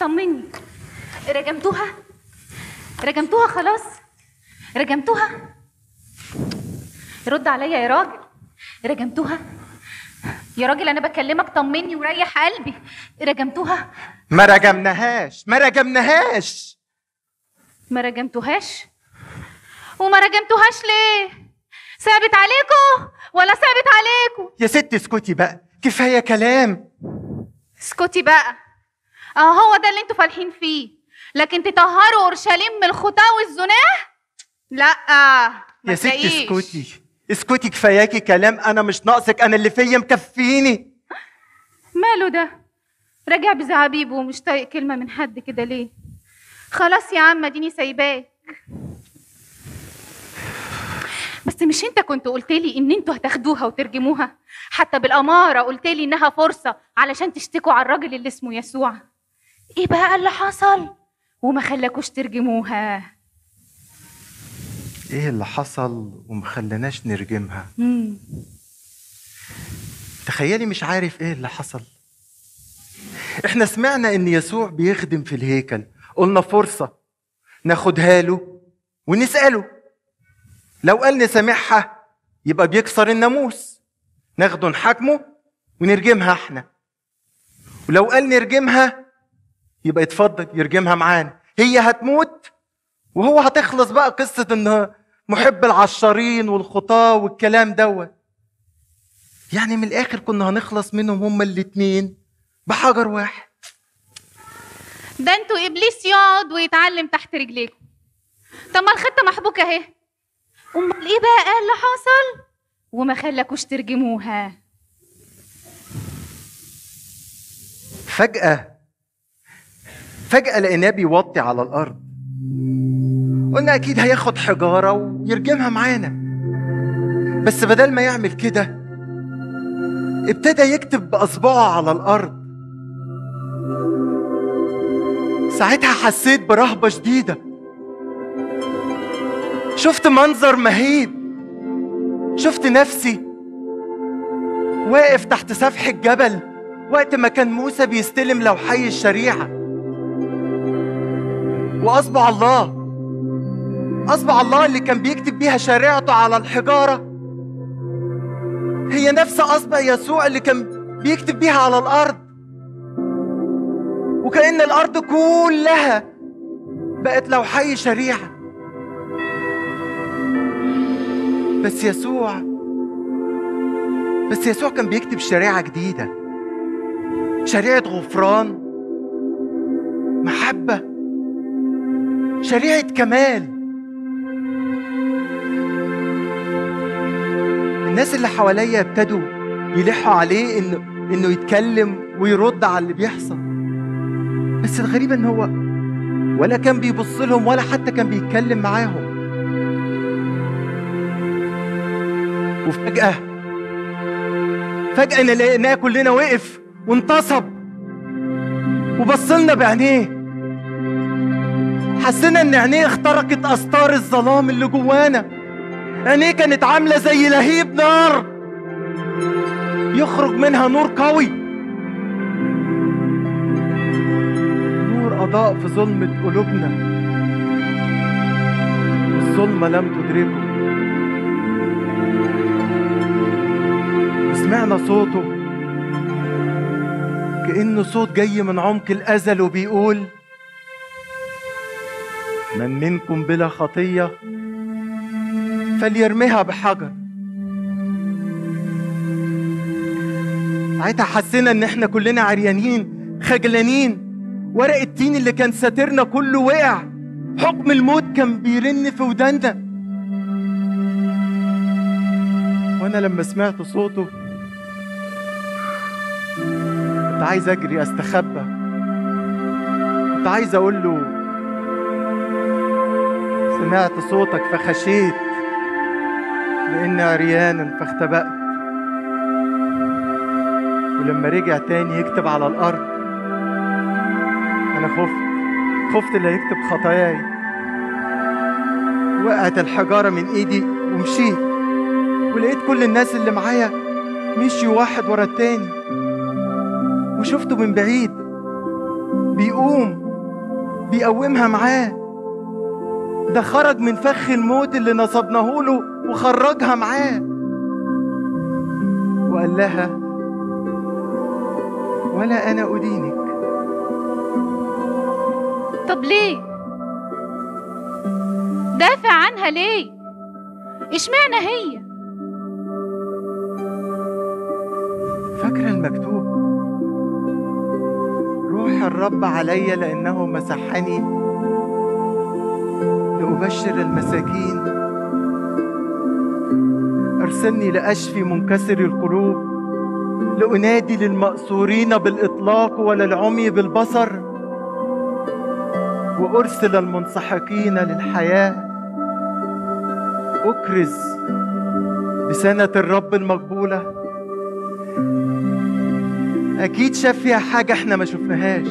طمني رجمتوها رجمتوها خلاص رجمتوها رد عليا يا راجل رجمتوها يا راجل انا بكلمك طمني وريح قلبي رجمتوها ما رجمناهاش ما رجمناهاش ما رجمتوهاش وما رجمتوهاش ليه ثابت عليكم ولا ثابت عليكم يا ست اسكتي بقى كفايه كلام اسكتي بقى اه هو ده اللي انتوا فالحين فيه لكن تطهروا اورشليم من الخطاه والزناه لا ما يا ست تلاقيش. اسكتي اسكتي كفاياكي كلام انا مش ناقصك انا اللي فيا مكفيني ماله ده راجع بزعابيبه ومش طايق كلمه من حد كده ليه خلاص يا عم اديني سايباك بس مش انت كنت قلت لي ان انتوا هتاخدوها وترجموها حتى بالاماره قلت لي انها فرصه علشان تشتكوا على الراجل اللي اسمه يسوع ايه بقى اللي حصل وما خلاكوش ترجموها ايه اللي حصل ومخلناش نرجمها مم. تخيلي مش عارف ايه اللي حصل احنا سمعنا ان يسوع بيخدم في الهيكل قلنا فرصة ناخدها له ونسأله لو قال نسامحها يبقى بيكسر الناموس ناخده نحاكمه ونرجمها احنا ولو قال نرجمها يبقى يتفضل يرجمها معانا هي هتموت وهو هتخلص بقى قصة انه محب العشارين والخطاة والكلام دوت يعني من الاخر كنا هنخلص منهم هما الاتنين بحجر واحد ده انتوا ابليس يقعد ويتعلم تحت رجليكم طب ما الخطه محبوكه اهي امال ايه بقى اللي حصل وما خلاكوش ترجموها فجأة فجأة لقيناه بيوطي على الأرض قلنا أكيد هياخد حجارة ويرجمها معانا بس بدل ما يعمل كده ابتدى يكتب بأصبعه على الأرض ساعتها حسيت برهبة شديدة شفت منظر مهيب شفت نفسي واقف تحت سفح الجبل وقت ما كان موسى بيستلم لوحي الشريعة وأصبع الله أصبع الله اللي كان بيكتب بيها شريعته على الحجارة هي نفس أصبع يسوع اللي كان بيكتب بيها على الأرض وكأن الأرض كلها بقت لوحي شريعة بس يسوع بس يسوع كان بيكتب شريعة جديدة شريعة غفران محبة شريعة كمال الناس اللي حواليا ابتدوا يلحوا عليه انه انه يتكلم ويرد على اللي بيحصل بس الغريب ان هو ولا كان بيبص لهم ولا حتى كان بيتكلم معاهم وفجأة فجأة لقيناه كلنا وقف وانتصب وبصلنا بعينيه حسينا ان عينيه اخترقت استار الظلام اللي جوانا عينيه كانت عامله زي لهيب نار يخرج منها نور قوي نور اضاء في ظلمه قلوبنا الظلمه لم تدركه سمعنا صوته كأنه صوت جاي من عمق الأزل وبيقول من منكم بلا خطية فليرميها بحجر ساعتها حسينا ان احنا كلنا عريانين خجلانين ورق التين اللي كان ساترنا كله وقع حكم الموت كان بيرن في ودانا وانا لما سمعت صوته كنت عايز اجري استخبى كنت عايز اقول له سمعت صوتك فخشيت لاني عريانا فاختبأت ولما رجع تاني يكتب على الارض انا خفت خفت اللي هيكتب خطاياي وقعت الحجاره من ايدي ومشيت ولقيت كل الناس اللي معايا مشيوا واحد ورا التاني وشفته من بعيد بيقوم بيقومها معاه ده خرج من فخ الموت اللي نصبناه له وخرجها معاه وقال لها ولا انا ادينك طب ليه دافع عنها ليه اشمعنى هي فاكره المكتوب روح الرب علي لانه مسحني لابشر المساكين ارسلني لاشفي منكسر القلوب لانادي للمأسورين بالاطلاق وللعمي بالبصر وارسل المنسحقين للحياه اكرز بسنه الرب المقبوله اكيد شاف فيها حاجه احنا ما شفناهاش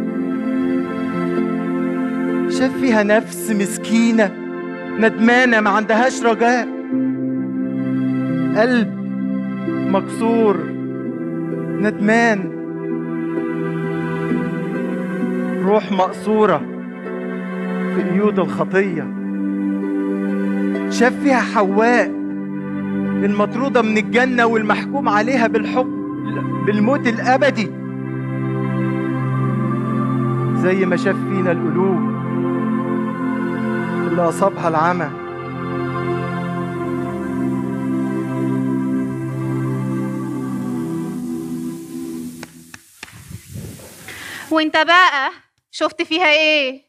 شاف فيها نفس مسكينه ندمانه ما عندهاش رجاء قلب مكسور ندمان روح مقصوره في قيود الخطيه شاف فيها حواء المطروده من الجنه والمحكوم عليها بالحكم بالموت الابدي زي ما شاف فينا القلوب اللي اصابها العمى وانت بقى شفت فيها ايه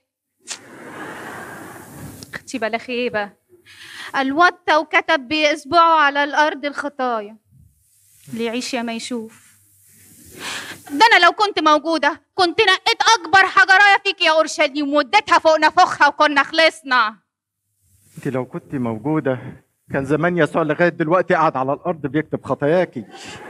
اختي بلا خيبة الوطى وكتب بإصبعه على الأرض الخطايا اللي يعيش يا ما يشوف ده أنا لو كنت موجودة كنت نقيت أكبر حجراية فيك يا أورشليم واديتها فوق نفخها وكنا خلصنا انت لو كنت موجوده كان زمان يسوع لغايه دلوقتي قاعد على الارض بيكتب خطاياكي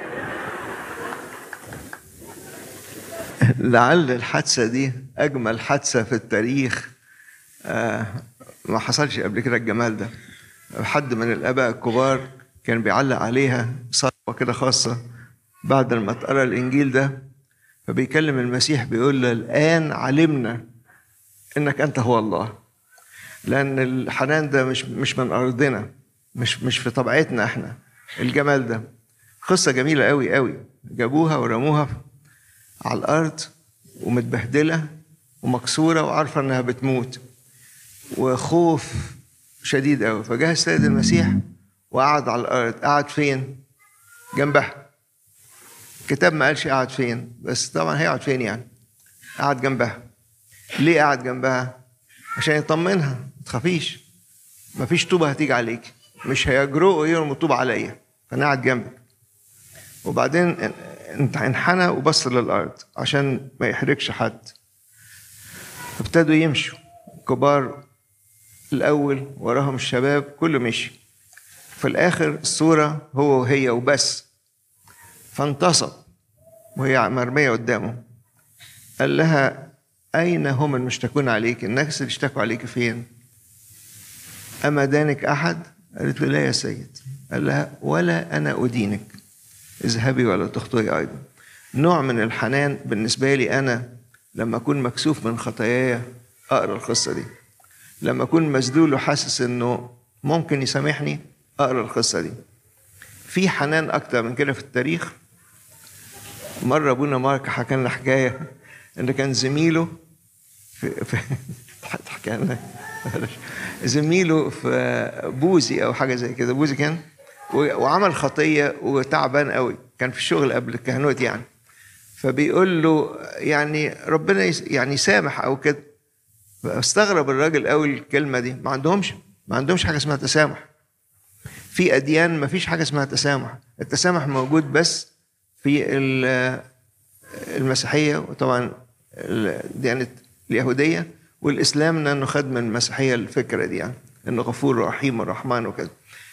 لعل الحادثة دي أجمل حادثة في التاريخ آه ما حصلش قبل كده الجمال ده حد من الآباء الكبار كان بيعلق عليها صلوة كده خاصة بعد ما اتقرا الإنجيل ده فبيكلم المسيح بيقول له الآن علمنا إنك أنت هو الله لأن الحنان ده مش مش من أرضنا مش مش في طبيعتنا إحنا الجمال ده قصة جميلة قوي قوي جابوها ورموها على الأرض ومتبهدلة ومكسورة وعارفة إنها بتموت وخوف شديد قوي فجاه السيد المسيح وقعد على الأرض قعد فين؟ جنبها الكتاب ما قالش قعد فين بس طبعا هيقعد فين يعني قعد جنبها ليه قعد جنبها؟ عشان يطمنها ما تخافيش مفيش طوبة هتيجي عليك مش هيجرؤوا يرموا طوبة عليا فأنا قاعد جنبك وبعدين انت انحنى وبص للارض عشان ما يحرجش حد ابتدوا يمشوا كبار الاول وراهم الشباب كله مشي في الاخر الصوره هو وهي وبس فانتصب وهي مرميه قدامه قال لها اين هم المشتكون عليك الناس اللي اشتكوا عليك فين اما دانك احد قالت له لا يا سيد قال لها ولا انا ادينك اذهبي ولا تخطئي ايضا نوع من الحنان بالنسبه لي انا لما اكون مكسوف من خطاياي اقرا القصه دي لما اكون مسدول وحاسس انه ممكن يسامحني اقرا القصه دي في حنان اكتر من كده في التاريخ مره ابونا مارك حكى لنا حكايه ان كان زميله في, في حكى لنا زميله في بوزي او حاجه زي كده بوزي كان وعمل خطيه وتعبان قوي كان في الشغل قبل الكهنوت يعني فبيقول له يعني ربنا يعني سامح او كده استغرب الراجل قوي الكلمه دي ما عندهمش ما عندهمش حاجه اسمها تسامح في اديان ما فيش حاجه اسمها تسامح التسامح موجود بس في المسيحيه وطبعا الديانه اليهوديه والاسلام لانه خد من المسيحيه الفكره دي يعني انه غفور رحيم ورحمن وكده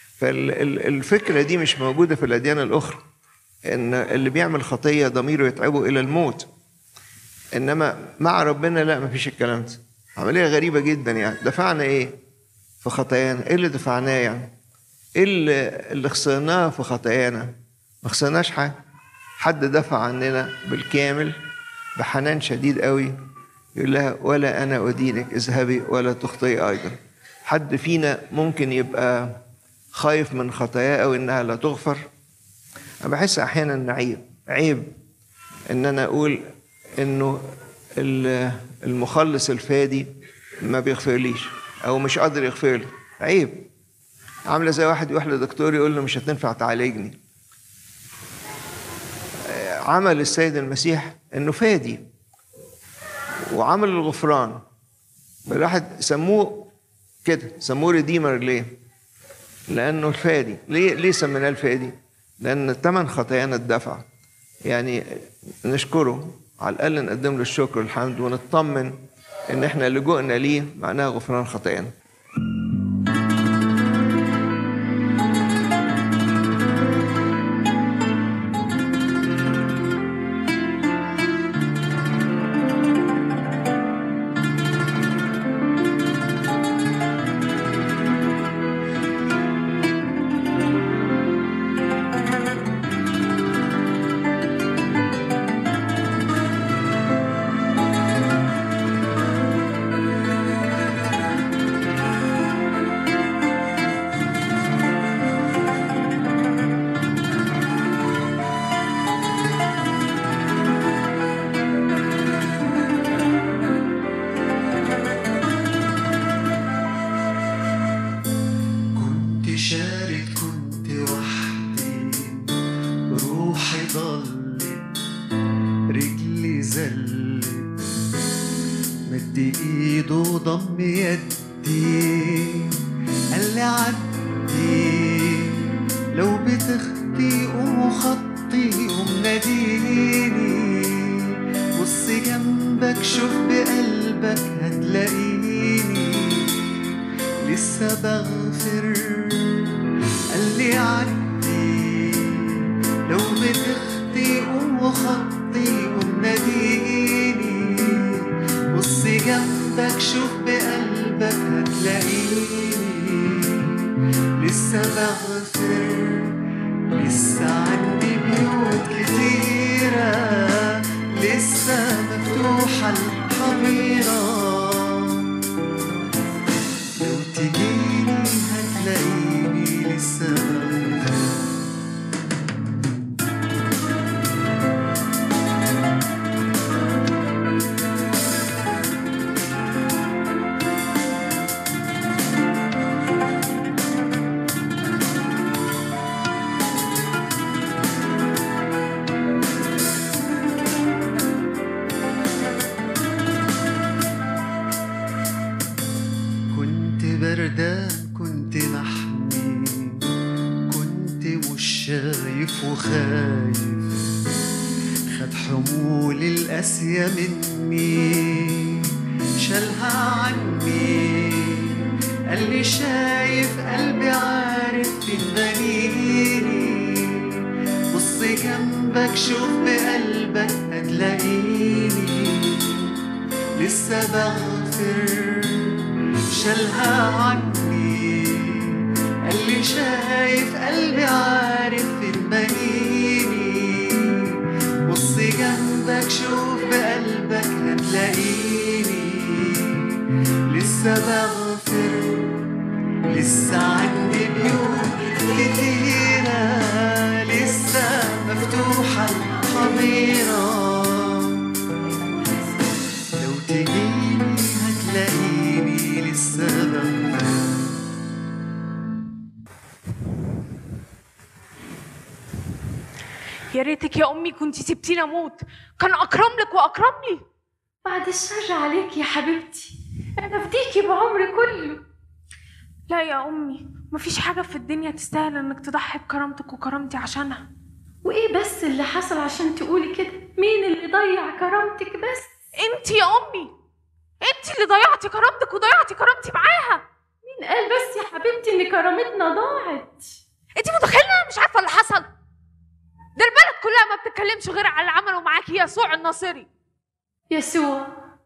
فالفكره دي مش موجوده في الاديان الاخرى ان اللي بيعمل خطيه ضميره يتعبه الى الموت انما مع ربنا لا مفيش الكلام ده عمليه غريبه جدا يعني دفعنا ايه في خطايانا ايه اللي دفعناه يعني ايه اللي, اللي خسرناه في خطايانا ما خسرناش حاجه حد دفع عننا بالكامل بحنان شديد قوي يقول لها ولا أنا أدينك اذهبي ولا تخطئي أيضا حد فينا ممكن يبقى خايف من خطاياه أو إنها لا تغفر أنا بحس أحيانا إن عيب عيب إن أنا أقول إنه ال- المخلص الفادي ما بيغفرليش أو مش قادر يغفر لي عيب عاملة زي واحد يروح لدكتور يقول له مش هتنفع تعالجني آه، عمل السيد المسيح إنه فادي وعمل الغفران الواحد سموه كده سموه ريديمر ليه؟ لأنه الفادي ليه ليه سميناه الفادي؟ لأن ثمن خطايانا اتدفع يعني نشكره على الأقل نقدم له الشكر والحمد ونطمن إن إحنا لجوءنا ليه معناها غفران خطايانا كنت شارد كنت وحدي روحي ضلت رجلي زلت مد ايده وضم يدي قال لي عدي لو بتخطي قوم وخطي قوم ناديني بص جنبك شوف بقلبك هتلاقيني لسه بغفر قال لي عدي لو بتخطي قوم وخطي قوم ناديني بص جنبك شوف بقلبك هتلاقيني لسه بغفر لسه عندي بيوت كتيرة لسه مفتوحة الحظيرة لو تجيني هتلاقيني لسه بغفر كنت بردان كنت محمي كنت مش شايف وخايف خد حمول القاسية مني شالها عني قال لي شايف قلبي عارف تنبنيني بص جنبك شوف بقلبك هتلاقيني لسه بغفر شالها عني قال لي شايف قلبي عارف تنبنيني بص جنبك شوف بقلبك هتلاقيني لسه بغفر لسه عندي بيوت كتيرة لسه مفتوحة الحظيرة لو تجيني هتلاقيني لسه بغفر يا ريتك يا امي كنت سبتيني اموت كان اكرم لك واكرم لي بعد الشر عليك يا حبيبتي انا فديكي بعمري كله لا يا امي مفيش حاجه في الدنيا تستاهل انك تضحي بكرامتك وكرامتي عشانها وايه بس اللي حصل عشان تقولي كده مين اللي ضيع كرامتك بس انت يا امي انت اللي ضيعتي كرامتك وضيعتي كرامتي معاها مين قال بس يا حبيبتي ان كرامتنا ضاعت انت متخيله انا مش عارفه اللي حصل ده البلد كلها ما بتتكلمش غير على اللي عمله معاكي يسوع الناصري يسوع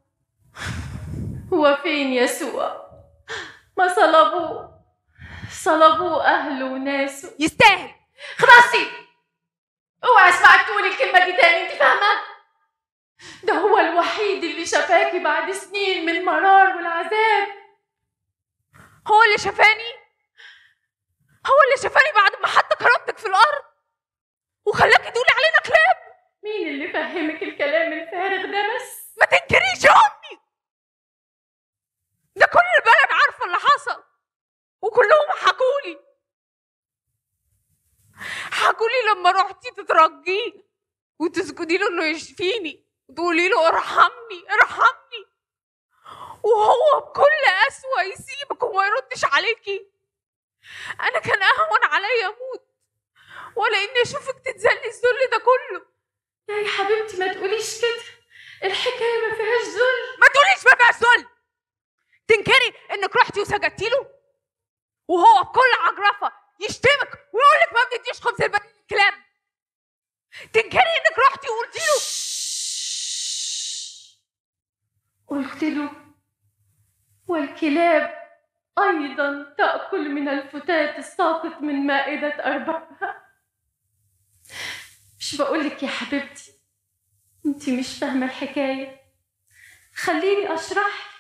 هو فين يسوع ما صلبوه صلبوه اهله وناسه يستاهل خلاصي اوعي اسمعك تقولي الكلمه دي تاني انت فاهمه ده هو الوحيد اللي شفاكي بعد سنين من المرار والعذاب هو اللي شفاني هو اللي شفاني بعد ما حط كرامتك في الارض وخلاكي تقولي علينا كلاب مين اللي فهمك الكلام الفارغ ده بس ما تنكريش يا امي ده كل البلد عارفه اللي حصل وكلهم حكولي حكولي لما رحتي تترجيه وتسجدي له انه يشفيني وتقولي له ارحمني ارحمني وهو بكل قسوة يسيبك وما يردش عليكي انا كان اهون عليا اموت ولا اني اشوفك تتذلي الذل ده كله لا يا حبيبتي ما تقوليش كده الحكايه ما فيهاش ذل ما تقوليش ما فيهاش ذل تنكري انك رحتي وسجدتي له وهو بكل عجرفه يشتمك ويقول لك ما بتديش خبز البنات الكلاب تنكري انك رحتي وقلتي له قلت له والكلاب أيضا تأكل من الفتات الساقط من مائدة أربابها مش بقولك يا حبيبتي انتي مش فاهمة الحكاية خليني أشرح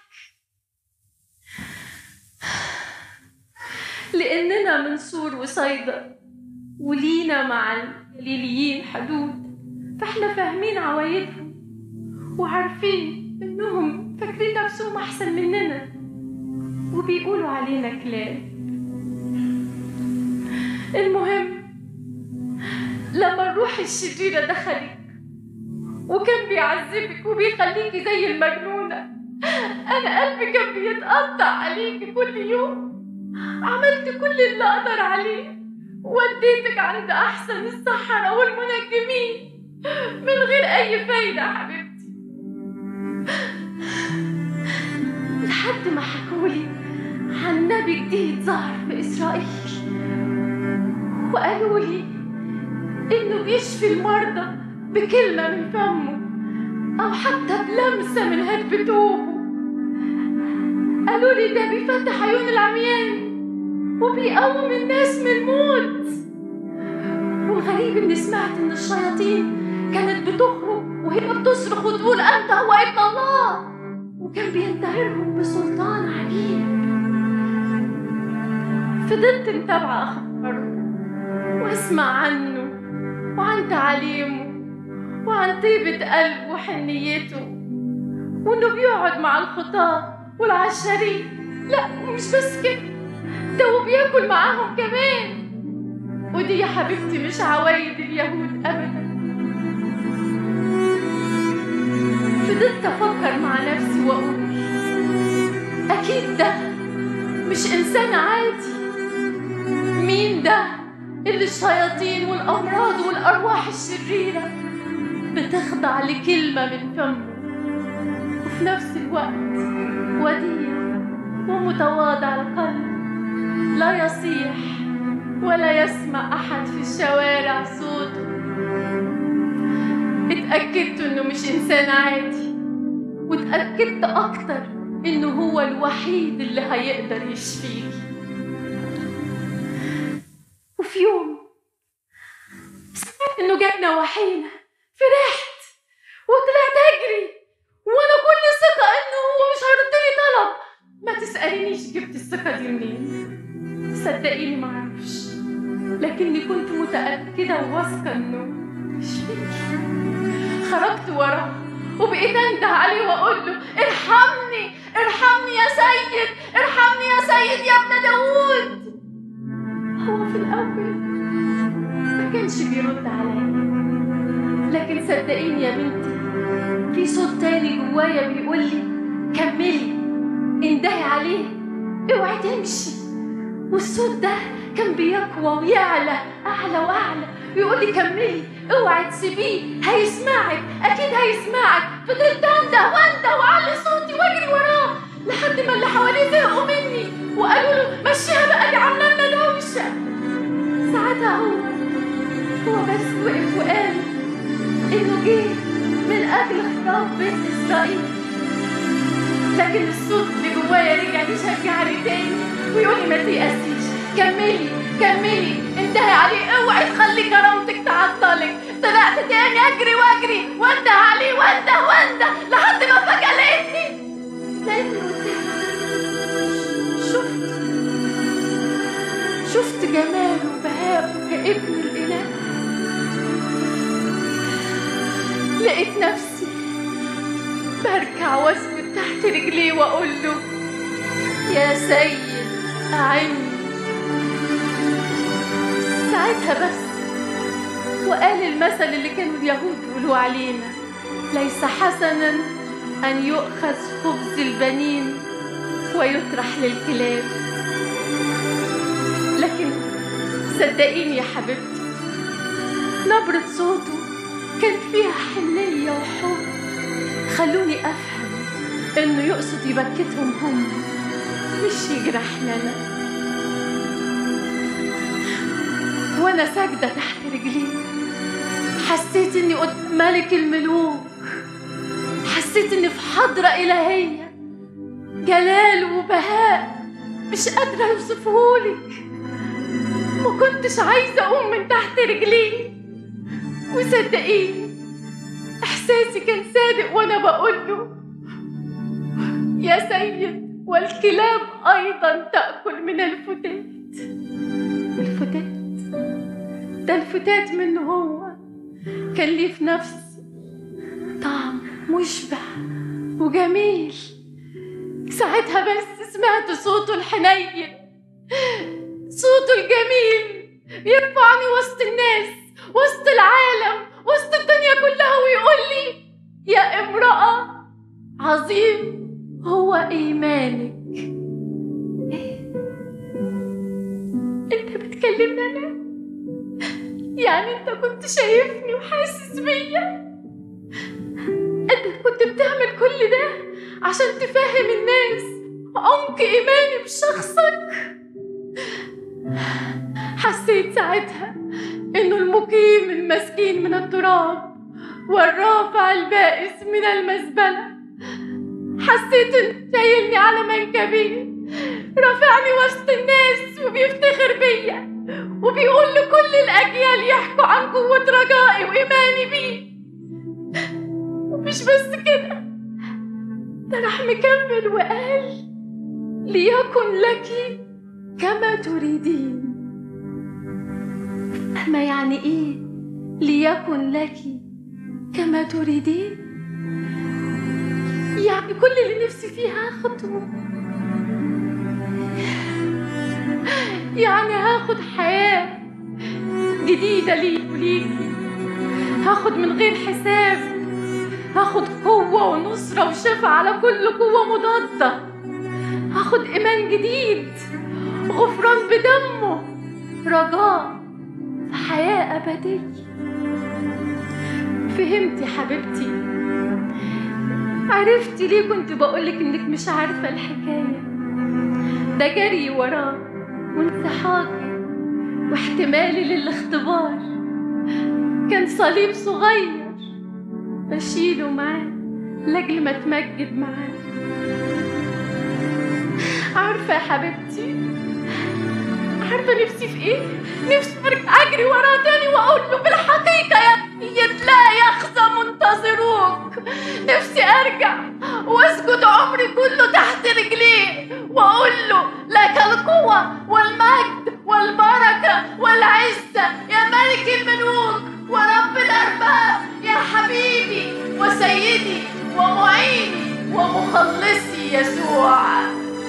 لأننا من سور وصيدا ولينا مع الجليليين حدود فاحنا فاهمين عوايدهم وعارفين انهم فاكرين نفسهم احسن مننا وبيقولوا علينا كلاب المهم لما الروح الشريرة دخلك وكان بيعذبك وبيخليكي زي المجنونة أنا قلبي كان بيتقطع عليكي كل يوم عملت كل اللي أقدر عليه وديتك عند أحسن السحرة والمنجمين من غير أي فايدة يا حبيبتي لحد ما حكولي عن نبي جديد ظهر في إسرائيل وقالوا لي إنه بيشفي المرضى بكلمة من فمه أو حتى بلمسة من هدب توبه قالوا لي ده بيفتح عيون العميان وبيقوم الناس من الموت والغريب إني سمعت إن الشياطين كانت بتخرج وهي بتصرخ وتقول أنت هو ابن الله وكان بينتهرهم بسلطان عجيب فضلت متابعة أخباره واسمع عنه وعن تعاليمه وعن طيبة قلبه وحنيته وإنه بيقعد مع الخطاة والعشارين لا ومش بس كده ده هو بياكل معاهم كمان ودي يا حبيبتي مش عوايد اليهود أبدا فضلت أفكر مع نفسي وأقول أكيد ده مش إنسان عادي مين ده اللي الشياطين والأمراض والأرواح الشريرة بتخضع لكلمة من فمه وفي نفس الوقت وديع ومتواضع القلب لا يصيح ولا يسمع أحد في الشوارع صوته اتأكدت إنه مش إنسان عادي واتأكدت أكتر إنه هو الوحيد اللي هيقدر يشفيكي وفي يوم سمعت إنه جاينا وحينا فرحت وطلعت أجري وأنا كل ثقة إنه هو مش هيرد لي طلب ما تسألينيش جبت الثقة دي منين صدقيني معرفش لكني كنت متأكدة وواثقة إنه يشفيكي خرجت وراه وبقيت انده عليه واقول له ارحمني ارحمني يا سيد ارحمني يا سيد يا ابن داوود هو في الاول ما كانش بيرد عليا لكن صدقيني يا بنتي في صوت تاني جوايا بيقول لي كملي اندهي عليه اوعي تمشي والصوت ده كان بيقوى ويعلى اعلى واعلى ويقول لي كملي اوعي تسيبيه هيسمعك اكيد هيسمعك فضلت انده وانده واعلي صوتي واجري وراه لحد ما اللي حواليه زهقوا مني وقالوا له مشيها بقى دي عامله لنا دوشه ساعتها هو هو بس وقف وقال انه جه من اجل خراب بيت اسرائيل لكن الصوت اللي جوايا رجع يشجعني تاني ويقول لي ما تيأسيش كملي كملي انتهي عليه اوعي تخلي كرامتك تعطلك طلعت تاني اجري واجري وانده عليه وانده وانده لحد ما فجأة لقيتني لقيتني قدامي شفت شفت جماله وبهاءه كابن الاله لقيت نفسي بركع واسجد تحت رجليه واقول له يا سيد اعني ساعتها بس وقال المثل اللي كانوا اليهود يقولوا علينا ليس حسنا ان يؤخذ خبز البنين ويطرح للكلاب لكن صدقيني يا حبيبتي نبرة صوته كان فيها حنية وحب خلوني أفهم إنه يقصد يبكتهم هم مش يجرحنا أنا وأنا ساجدة تحت رجليه حسيت إني قدام ملك الملوك حسيت إني في حضرة إلهية جلال وبهاء مش قادرة أوصفهولك ما كنتش عايزة أقوم من تحت رجليه وصدقيني إحساسي كان صادق وأنا بقول له يا سيد والكلاب أيضا تأكل من الفتات الفتات ده الفتات منه هو كان ليه في نفسي طعم مشبع وجميل ساعتها بس سمعت صوته الحنين صوته الجميل يرفعني وسط الناس وسط العالم وسط الدنيا كلها ويقول لي يا امرأة عظيم هو إيمانك إيه؟ أنت بتكلمني أنا؟ يعني أنت كنت شايفني وحاسس بيا؟ أنت كنت بتعمل كل ده عشان تفهم الناس عمق إيماني بشخصك؟ حسيت ساعتها إنه المقيم المسكين من التراب والرافع البائس من المزبلة حسيت إنه شايلني على منكبي رافعني وسط الناس وبيفتخر بيا وبيقول لكل الأجيال يحكوا عن قوة رجائي وإيماني بيه ومش بس كده ده راح مكمل وقال ليكن لك كما تريدين ما يعني ايه ليكن لك كما تريدين يعني كل اللي نفسي فيه هاخده يعني هاخد حياة جديدة لي وليكي هاخد من غير حساب هاخد قوة ونصرة وشفاء على كل قوة مضادة هاخد إيمان جديد غفران بدمه رجاء في حياة أبدية فهمت يا حبيبتي عرفتي ليه كنت بقولك إنك مش عارفة الحكاية ده جري وراه وانسحاقي واحتمالي للاختبار كان صليب صغير بشيله معاه لاجل ما اتمجد معاه عارفة يا حبيبتي عارفة نفسي في ايه؟ نفسي ارجع اجري وراه تاني واقول له بالحقيقة يا سيد لا يخزى منتظروك نفسي ارجع واسجد عمري كله تحت رجليه واقول له لك القوة والمجد والبركة والعزة يا ملك الملوك ورب الارباب يا حبيبي وسيدي ومعيني ومخلصي يسوع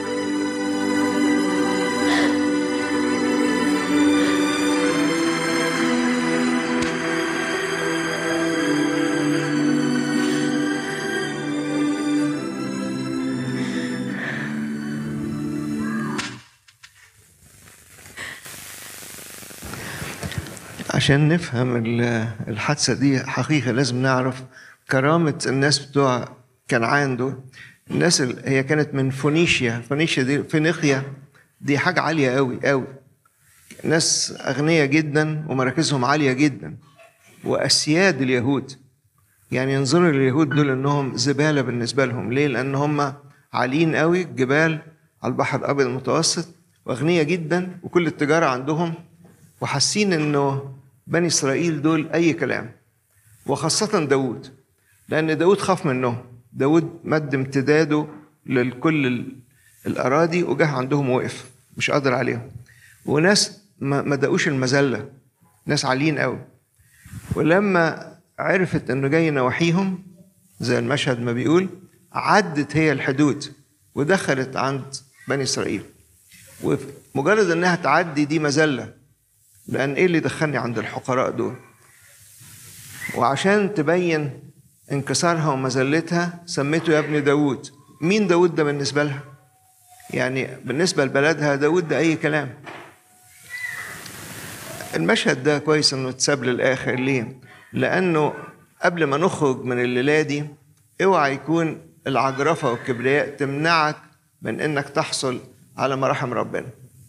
عشان نفهم ال- الحادثة دي حقيقة لازم نعرف كرامة الناس بتوع كنعان دول الناس ال- هي كانت من فونيشيا فونيشيا دي فينيقيا دي حاجة عالية قوي قوي ناس أغنياء جدا ومراكزهم عالية جدا وأسياد اليهود يعني ينظروا لليهود دول انهم زباله بالنسبه لهم ليه لان هم عاليين قوي الجبال على البحر الابيض المتوسط واغنياء جدا وكل التجاره عندهم وحاسين انه بني اسرائيل دول اي كلام وخاصة داود لأن داود خاف منهم داود مد امتداده لكل ال- الأراضي وجه عندهم وقف مش قادر عليهم وناس ما ما دقوش المذلة ناس عاليين قوي ولما عرفت انه جاي نواحيهم زي المشهد ما بيقول عدت هي الحدود ودخلت عند بني اسرائيل ومجرد انها تعدي دي مذله لان ايه اللي دخلني عند الحقراء دول وعشان تبين انكسارها ومذلتها سميته يا ابن داود مين داود ده بالنسبه لها يعني بالنسبه لبلدها داود ده اي كلام المشهد ده كويس انه اتساب للاخر ليه لانه قبل ما نخرج من الليله دي اوعى يكون العجرفه والكبرياء تمنعك من انك تحصل على مراحم ربنا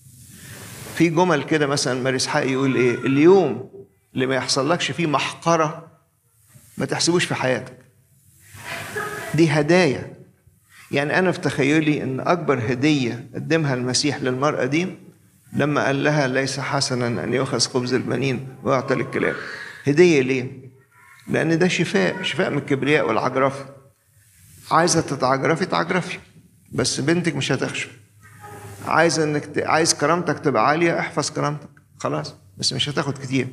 في جمل كده مثلا ماري اسحاق يقول ايه اليوم اللي ما يحصلكش فيه محقره ما تحسبوش في حياتك دي هدايا يعني انا في تخيلي ان اكبر هديه قدمها المسيح للمراه دي لما قال لها ليس حسنا ان يؤخذ خبز البنين ويعطى للكلاب هديه ليه لان ده شفاء شفاء من الكبرياء والعجرفه عايزه تتعجرفي تعجرفي بس بنتك مش هتخشى عايز انك ت... عايز كرامتك تبقى عاليه احفظ كرامتك خلاص بس مش هتاخد كتير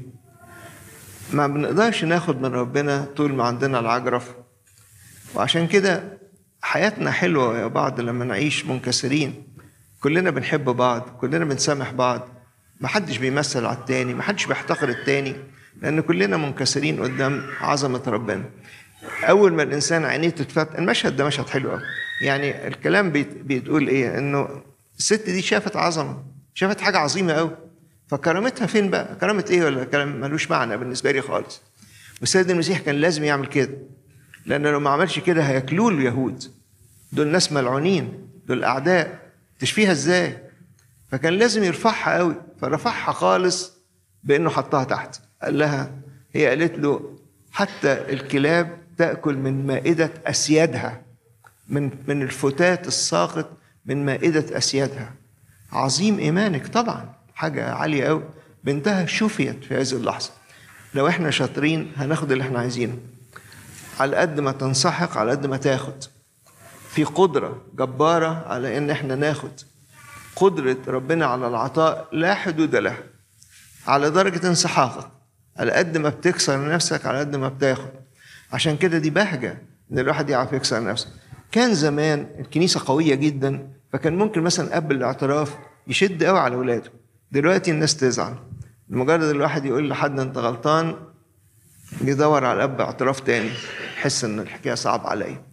ما بنقدرش ناخد من ربنا طول ما عندنا العجرف وعشان كده حياتنا حلوه يا بعض لما نعيش منكسرين كلنا بنحب بعض كلنا بنسامح بعض محدش بيمثل على التاني محدش بيحتقر التاني لان كلنا منكسرين قدام عظمه ربنا اول ما الانسان عينيه تتفتح المشهد ده مشهد حلو قوي يعني الكلام بيت- بيتقول ايه انه الست دي شافت عظمه شافت حاجه عظيمه قوي فكرامتها فين بقى كرامه ايه ولا كلام ملوش معنى بالنسبه لي خالص والسيد المسيح كان لازم يعمل كده لان لو ما عملش كده هياكلوه اليهود دول ناس ملعونين دول اعداء تشفيها ازاي فكان لازم يرفعها قوي فرفعها خالص بانه حطها تحت قال لها هي قالت له حتى الكلاب تاكل من مائده اسيادها من من الفتات الساقط من مائده اسيادها عظيم ايمانك طبعا حاجه عاليه قوي بنتها شفيت في هذه اللحظه لو احنا شاطرين هناخد اللي احنا عايزينه على قد ما تنسحق على قد ما تاخد في قدره جباره على ان احنا ناخد قدره ربنا على العطاء لا حدود لها على درجه انسحاقك على قد ما بتكسر نفسك على قد ما بتاخد عشان كده دي بهجه ان الواحد يعرف يكسر نفسه كان زمان الكنيسه قويه جدا فكان ممكن مثلا اب الاعتراف يشد قوي على اولاده دلوقتي الناس تزعل مجرد الواحد يقول لحد انت غلطان يدور على اب اعتراف تاني يحس ان الحكايه صعب عليا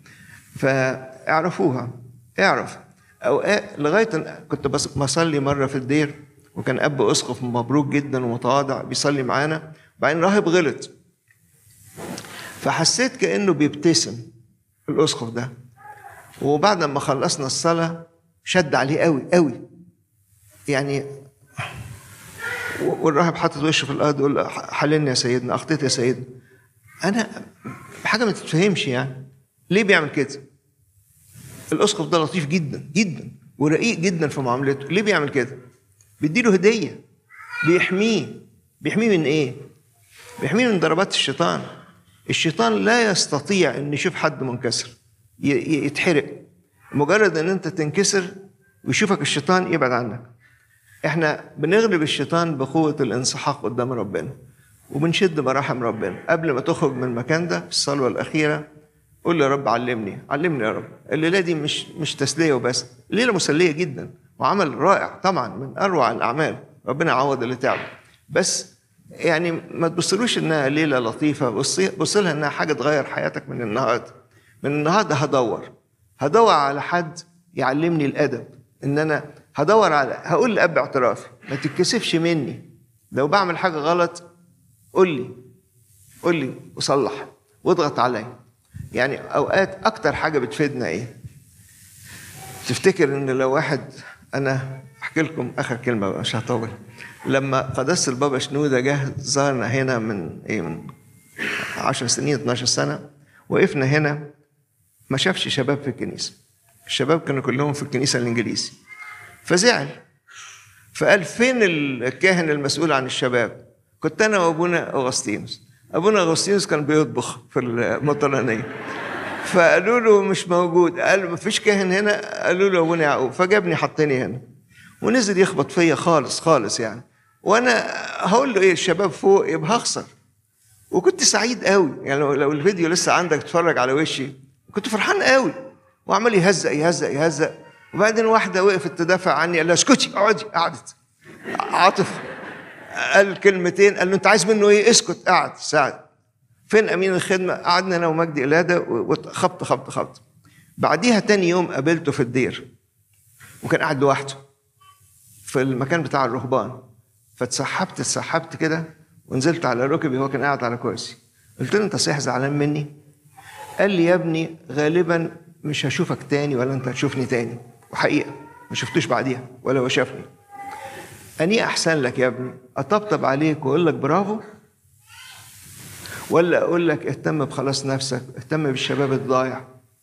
فاعرفوها اعرف اوقات لغايه أن كنت بس بصلي مره في الدير وكان اب اسقف مبروك جدا ومتواضع بيصلي معانا بعدين راهب غلط فحسيت كانه بيبتسم الاسقف ده وبعد ما خلصنا الصلاه شد عليه قوي قوي يعني والراهب حاطط وشه في الارض يقول له حللني يا سيدنا اخطيت يا سيدنا انا حاجه ما تتفهمش يعني ليه بيعمل كده الاسقف ده لطيف جدا جدا ورقيق جدا في معاملته ليه بيعمل كده بيديله هديه بيحميه بيحميه من ايه بيحميه من ضربات الشيطان الشيطان لا يستطيع ان يشوف حد منكسر ي- ي- يتحرق مجرد ان انت تنكسر ويشوفك الشيطان يبعد عنك احنا بنغلب الشيطان بقوة الانسحاق قدام ربنا وبنشد مراحم ربنا قبل ما تخرج من المكان ده في الصلوة الأخيرة قول له يا رب علمني علمني يا رب الليلة دي مش مش تسلية وبس الليلة مسلية جدا وعمل رائع طبعا من أروع الأعمال ربنا يعوض اللي تعبه بس يعني ما تبصلوش انها ليله لطيفه بص بص لها انها حاجه تغير حياتك من النهارده من النهارده هدور هدور على حد يعلمني الادب ان انا هدور على هقول لاب اعترافي ما تتكسفش مني لو بعمل حاجه غلط قول لي قول لي وصلح واضغط عليا يعني اوقات اكتر حاجه بتفيدنا ايه تفتكر ان لو واحد انا احكي لكم اخر كلمه بقى مش هطول لما قداسه البابا شنوده جه زارنا هنا من ايه من 10 سنين 12 سنه وقفنا هنا ما شافش شباب في الكنيسه الشباب كانوا كلهم في الكنيسه الانجليزي فزعل فقال فين الكاهن المسؤول عن الشباب كنت انا وابونا اغسطينوس ابونا اغسطينوس كان بيطبخ في المطرانيه فقالوا له مش موجود قال مفيش كاهن هنا قالوا له ابونا يعقوب فجابني حطني هنا ونزل يخبط فيا خالص خالص يعني وانا هقول له ايه الشباب فوق يبقى هخسر وكنت سعيد قوي يعني لو, لو الفيديو لسه عندك تتفرج على وشي كنت فرحان قوي وعمال يهزق يهزق يهزق وبعدين واحده وقفت تدافع عني قال لها اسكتي اقعدي قعدت عاطف قال كلمتين قال له انت عايز منه ايه اسكت قعد ساعد فين امين الخدمه قعدنا انا ومجدي قلاده وخبط خبط خبط بعديها تاني يوم قابلته في الدير وكان قاعد لوحده في المكان بتاع الرهبان فاتسحبت اتسحبت كده ونزلت على ركبي وهو كان قاعد على كرسي قلت له انت صحيح زعلان مني قال لي يا ابني غالبا مش هشوفك تاني ولا انت هتشوفني تاني وحقيقه ما شفتوش بعديها ولا هو شافني اني احسن لك يا ابني اطبطب عليك واقول لك برافو ولا اقول لك اهتم بخلاص نفسك اهتم بالشباب الضايع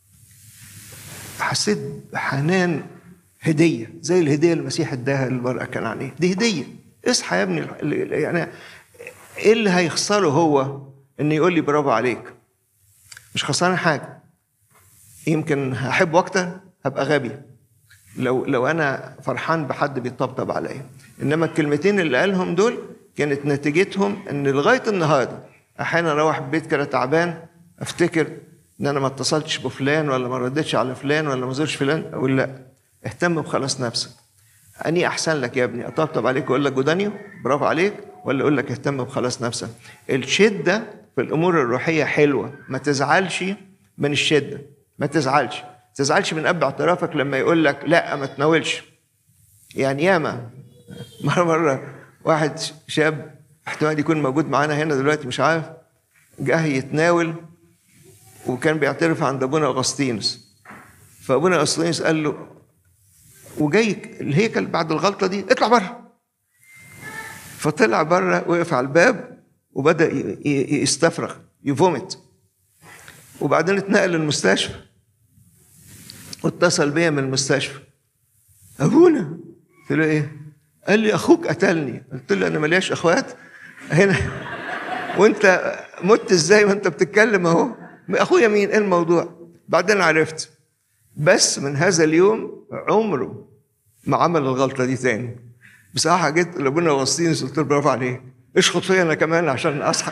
حسيت بحنان هديه زي الهديه اللي المسيح اداها للمراه كان عليه دي هديه اصحى يا ابني يعني ايه اللي هيخسره هو ان يقول لي برافو عليك مش خسران حاجه يمكن هحبه اكتر هبقى غبي لو لو انا فرحان بحد بيطبطب عليا انما الكلمتين اللي قالهم دول كانت نتيجتهم ان لغايه النهارده احيانا اروح البيت كده تعبان افتكر ان انا ما اتصلتش بفلان ولا ما ردتش على فلان ولا ما زرتش فلان اقول لا اهتم بخلاص نفسك اني احسن لك يا ابني اطبطب عليك واقول لك جودانيو برافو عليك ولا اقول لك اهتم بخلاص نفسك الشده في الامور الروحيه حلوه ما تزعلش من الشده ما تزعلش تزعلش من اب اعترافك لما يقول لك لا ما تناولش يعني ياما مره مره واحد شاب احتمال يكون موجود معانا هنا دلوقتي مش عارف جه يتناول وكان بيعترف عند ابونا اغسطينوس فابونا اغسطينوس قال له وجاي الهيكل بعد الغلطه دي اطلع بره فطلع بره وقف على الباب وبدا يستفرغ يفومت وبعدين اتنقل المستشفى واتصل بيا من المستشفى ابونا قلت له ايه قال لي اخوك قتلني قلت له انا ملياش اخوات هنا وانت مت ازاي وانت بتتكلم اهو اخويا مين ايه الموضوع بعدين عرفت بس من هذا اليوم عمره ما عمل الغلطه دي تاني بصراحه جيت لابونا اغسطينوس قلت له برافو عليك اشخط فيا انا كمان عشان اصحى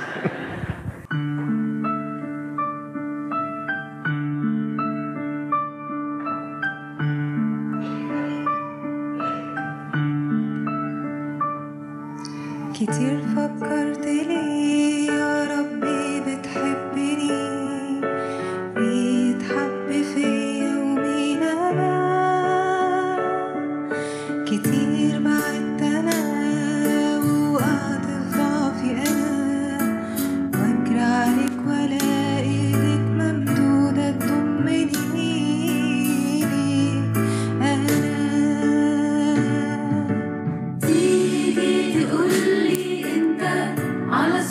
كتير فكرت ليه يا ربي بتحبني بيتحب فيا ومين انا كتير بعدت انا وقعت في ضعفي انا واجري عليك ولا ايدك ممدودة تضمني انا تيجي تقولي انت على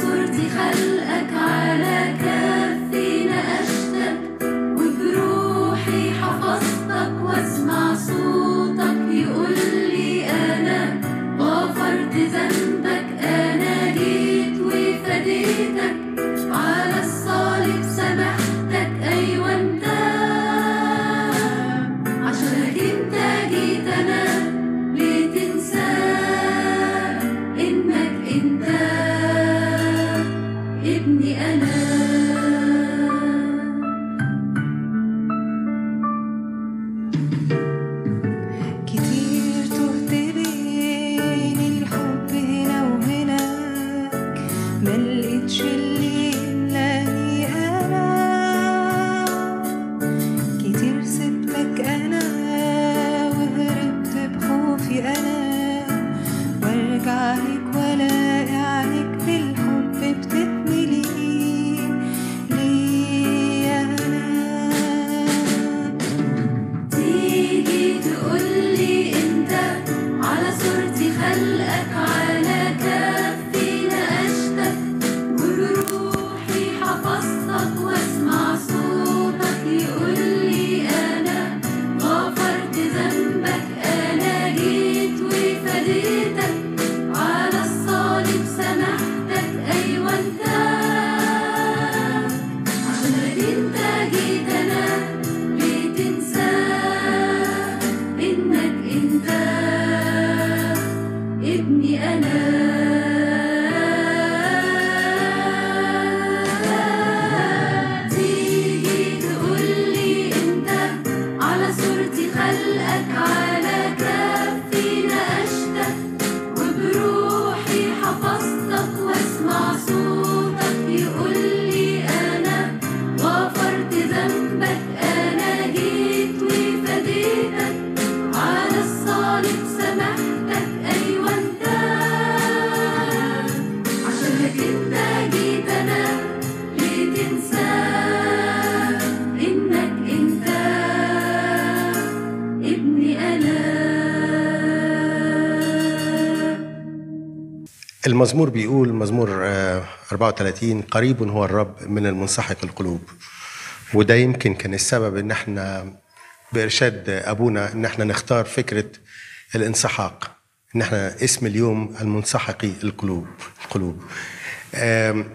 المزمور بيقول مزمور آه، 34 قريب هو الرب من المنسحق القلوب وده يمكن كان السبب ان احنا بارشاد ابونا ان احنا نختار فكره الانسحاق ان احنا اسم اليوم المنسحقي القلوب القلوب آم،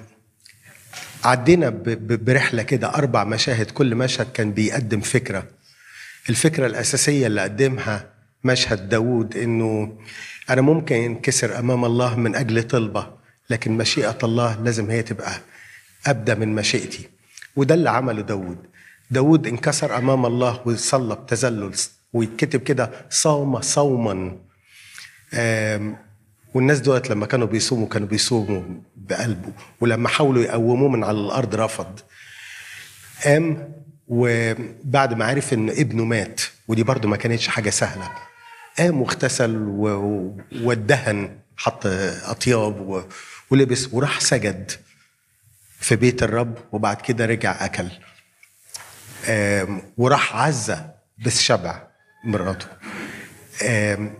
عدينا ب- ب- برحله كده اربع مشاهد كل مشهد كان بيقدم فكره الفكره الاساسيه اللي قدمها مشهد داوود انه انا ممكن انكسر امام الله من اجل طلبه لكن مشيئه الله لازم هي تبقى ابدا من مشيئتي وده اللي عمله داوود داوود انكسر امام الله وصلى بتذلل ويتكتب كده صام صوما آم، والناس دولت لما كانوا بيصوموا كانوا بيصوموا بقلبه ولما حاولوا يقوموه من على الارض رفض قام وبعد ما عرف ان ابنه مات ودي برضو ما كانتش حاجه سهله قام واغتسل و- و- وادهن حط اطياب و- ولبس وراح سجد في بيت الرب وبعد كده رجع اكل آم، وراح عزى بالشبع مراته آم،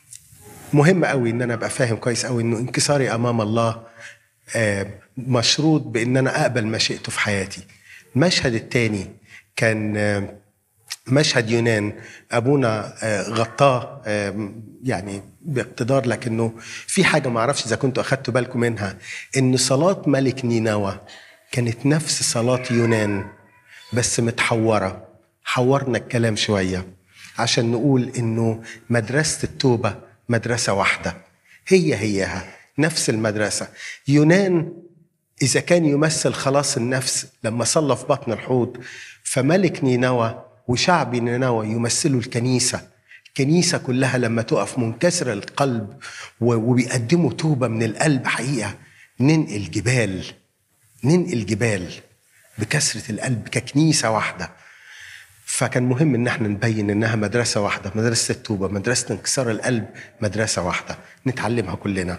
مهم قوي ان انا ابقى فاهم كويس قوي انه انكساري امام الله آم، مشروط بان انا اقبل مشيئته في حياتي المشهد الثاني كان آم، مشهد يونان ابونا آه، غطاه آم، يعني باقتدار لكنه في حاجه ما اعرفش اذا كنتوا اخدتوا بالكم منها ان صلاه ملك نينوى كانت نفس صلاه يونان بس متحوره حورنا الكلام شويه عشان نقول انه مدرسه التوبه مدرسه واحده هي هيها نفس المدرسه يونان إذا كان يمثل خلاص النفس لما صلى في بطن الحوت فملك نينوى وشعب نينوى يمثلوا الكنيسة الكنيسة كلها لما تقف منكسرة القلب و- وبيقدموا توبة من القلب حقيقة ننقل جبال ننقل جبال بكسرة القلب ككنيسة واحدة فكان مهم ان احنا نبين انها مدرسة واحدة مدرسة التوبة مدرسة انكسار القلب مدرسة واحدة نتعلمها كلنا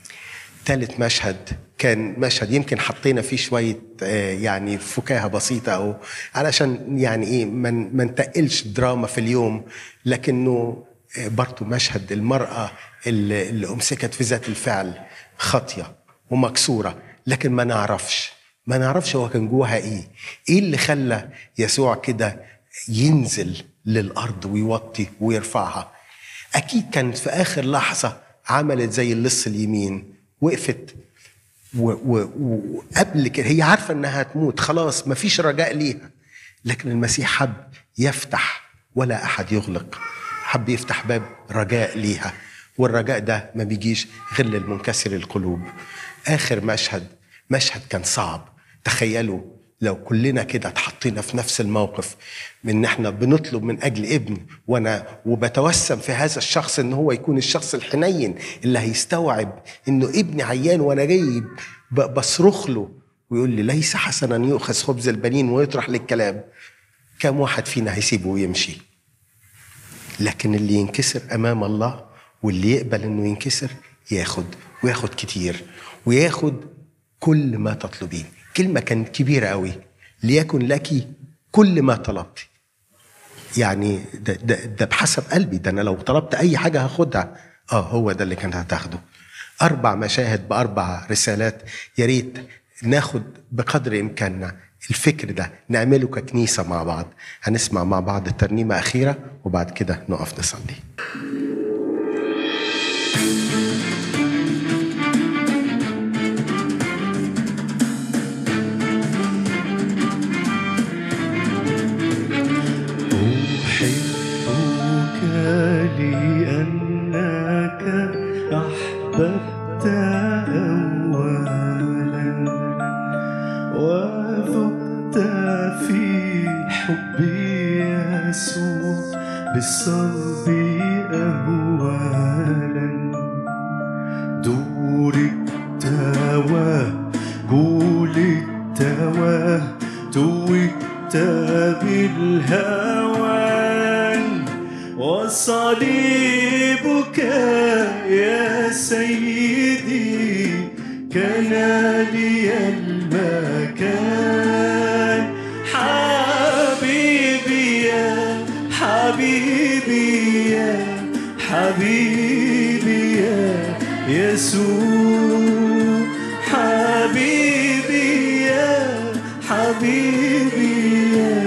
ثالث مشهد كان مشهد يمكن حطينا فيه شويه آه، يعني فكاهه بسيطه او علشان يعني ايه ما ن- ما نتقلش دراما في اليوم لكنه آه، برضه مشهد المراه اللي, اللي امسكت في ذات الفعل خاطيه ومكسوره لكن ما نعرفش ما نعرفش هو كان جواها ايه ايه اللي خلى يسوع كده ينزل للارض ويوطي ويرفعها اكيد كانت في اخر لحظه عملت زي اللص اليمين وقفت و- و- و- وقبل كده هي عارفه انها هتموت خلاص مفيش رجاء ليها لكن المسيح حب يفتح ولا احد يغلق حب يفتح باب رجاء ليها والرجاء ده ما بيجيش غير للمنكسر القلوب اخر مشهد مشهد كان صعب تخيلوا لو كلنا كده اتحطينا في نفس الموقف من ان احنا بنطلب من اجل ابن وانا وبتوسم في هذا الشخص ان هو يكون الشخص الحنين اللي هيستوعب انه ابني عيان وانا جاي ب- بصرخ له ويقول لي ليس حسنا يؤخذ خبز البنين ويطرح للكلام كم واحد فينا هيسيبه ويمشي لكن اللي ينكسر امام الله واللي يقبل انه ينكسر ياخد وياخد كتير وياخد كل ما تطلبين كلمه كانت كبيره قوي ليكن لك كل ما طلبت يعني ده, ده, ده بحسب قلبي ده انا لو طلبت اي حاجه هاخدها اه هو ده اللي كانت هتاخده اربع مشاهد باربع رسالات يا ريت ناخد بقدر امكاننا الفكر ده نعمله ككنيسه مع بعض هنسمع مع بعض ترنيمه اخيره وبعد كده نقف نصلي أحبك لأنك أحببت أولا وذقت في حب يسوع بالصلب أهوالا دورت وجولت وتوجت بالهوان وصليبك يا سيدي كان لي المكان حبيبي يا حبيبي يا حبيبي يا يسوع حبيبي يا حبيبي يا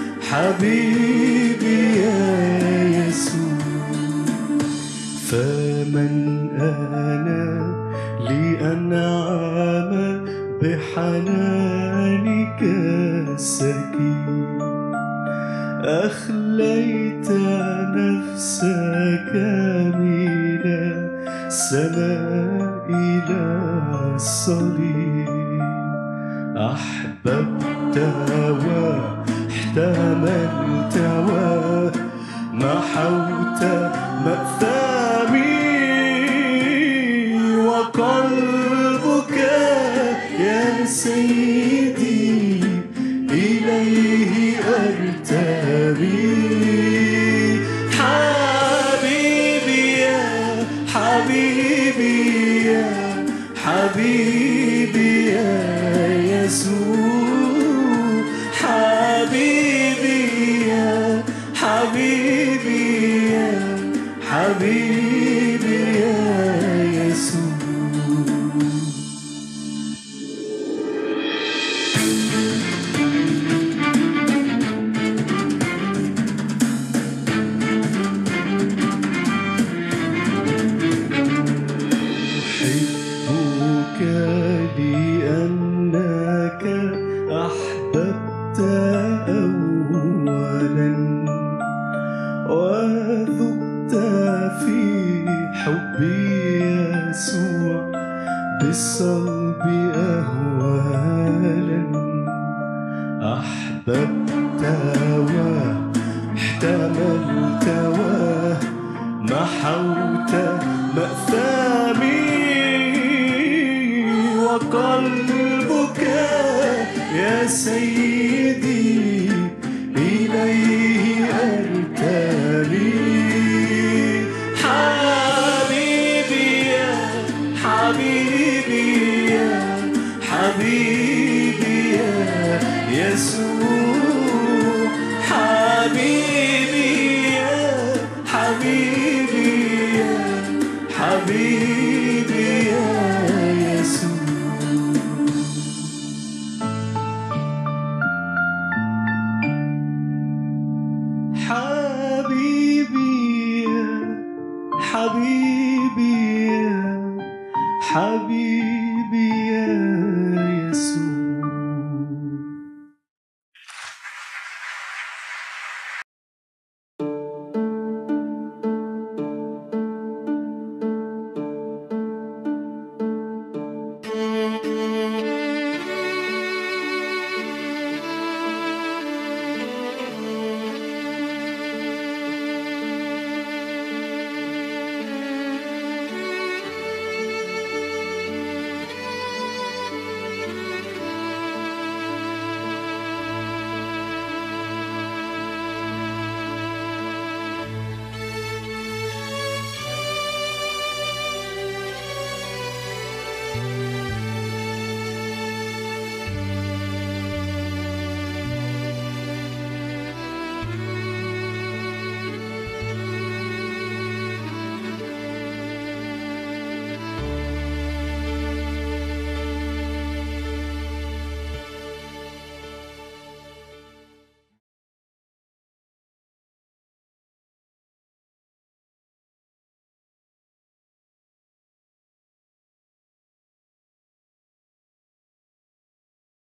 حبيبي يا يسوع فمن أنا لأنعم بحنانك السكين أخليت نفسك من السماء إلى الصليب أحببت واحتملت ومحوت مأثامي وقلبك يا سيدي إليه أرتمي حبيبي يا حبيبي يا حبيبي يا يسوع حبيبي يا حبيبي يا حبيبي يا يسوع أحبك لأنك أحببت أولا وذقت في حبي يسوع بالصلب أهوالا أحببت واحتملت ومحوت مأثامي وقلبك يا سيدي إليه أرتلي حبيبي يا حبيبي يا حبيبي يا يسوع حبيبي يا حبيبي يا حبيبي يا يسوع حبيبي يا حبيبي يا حبيبي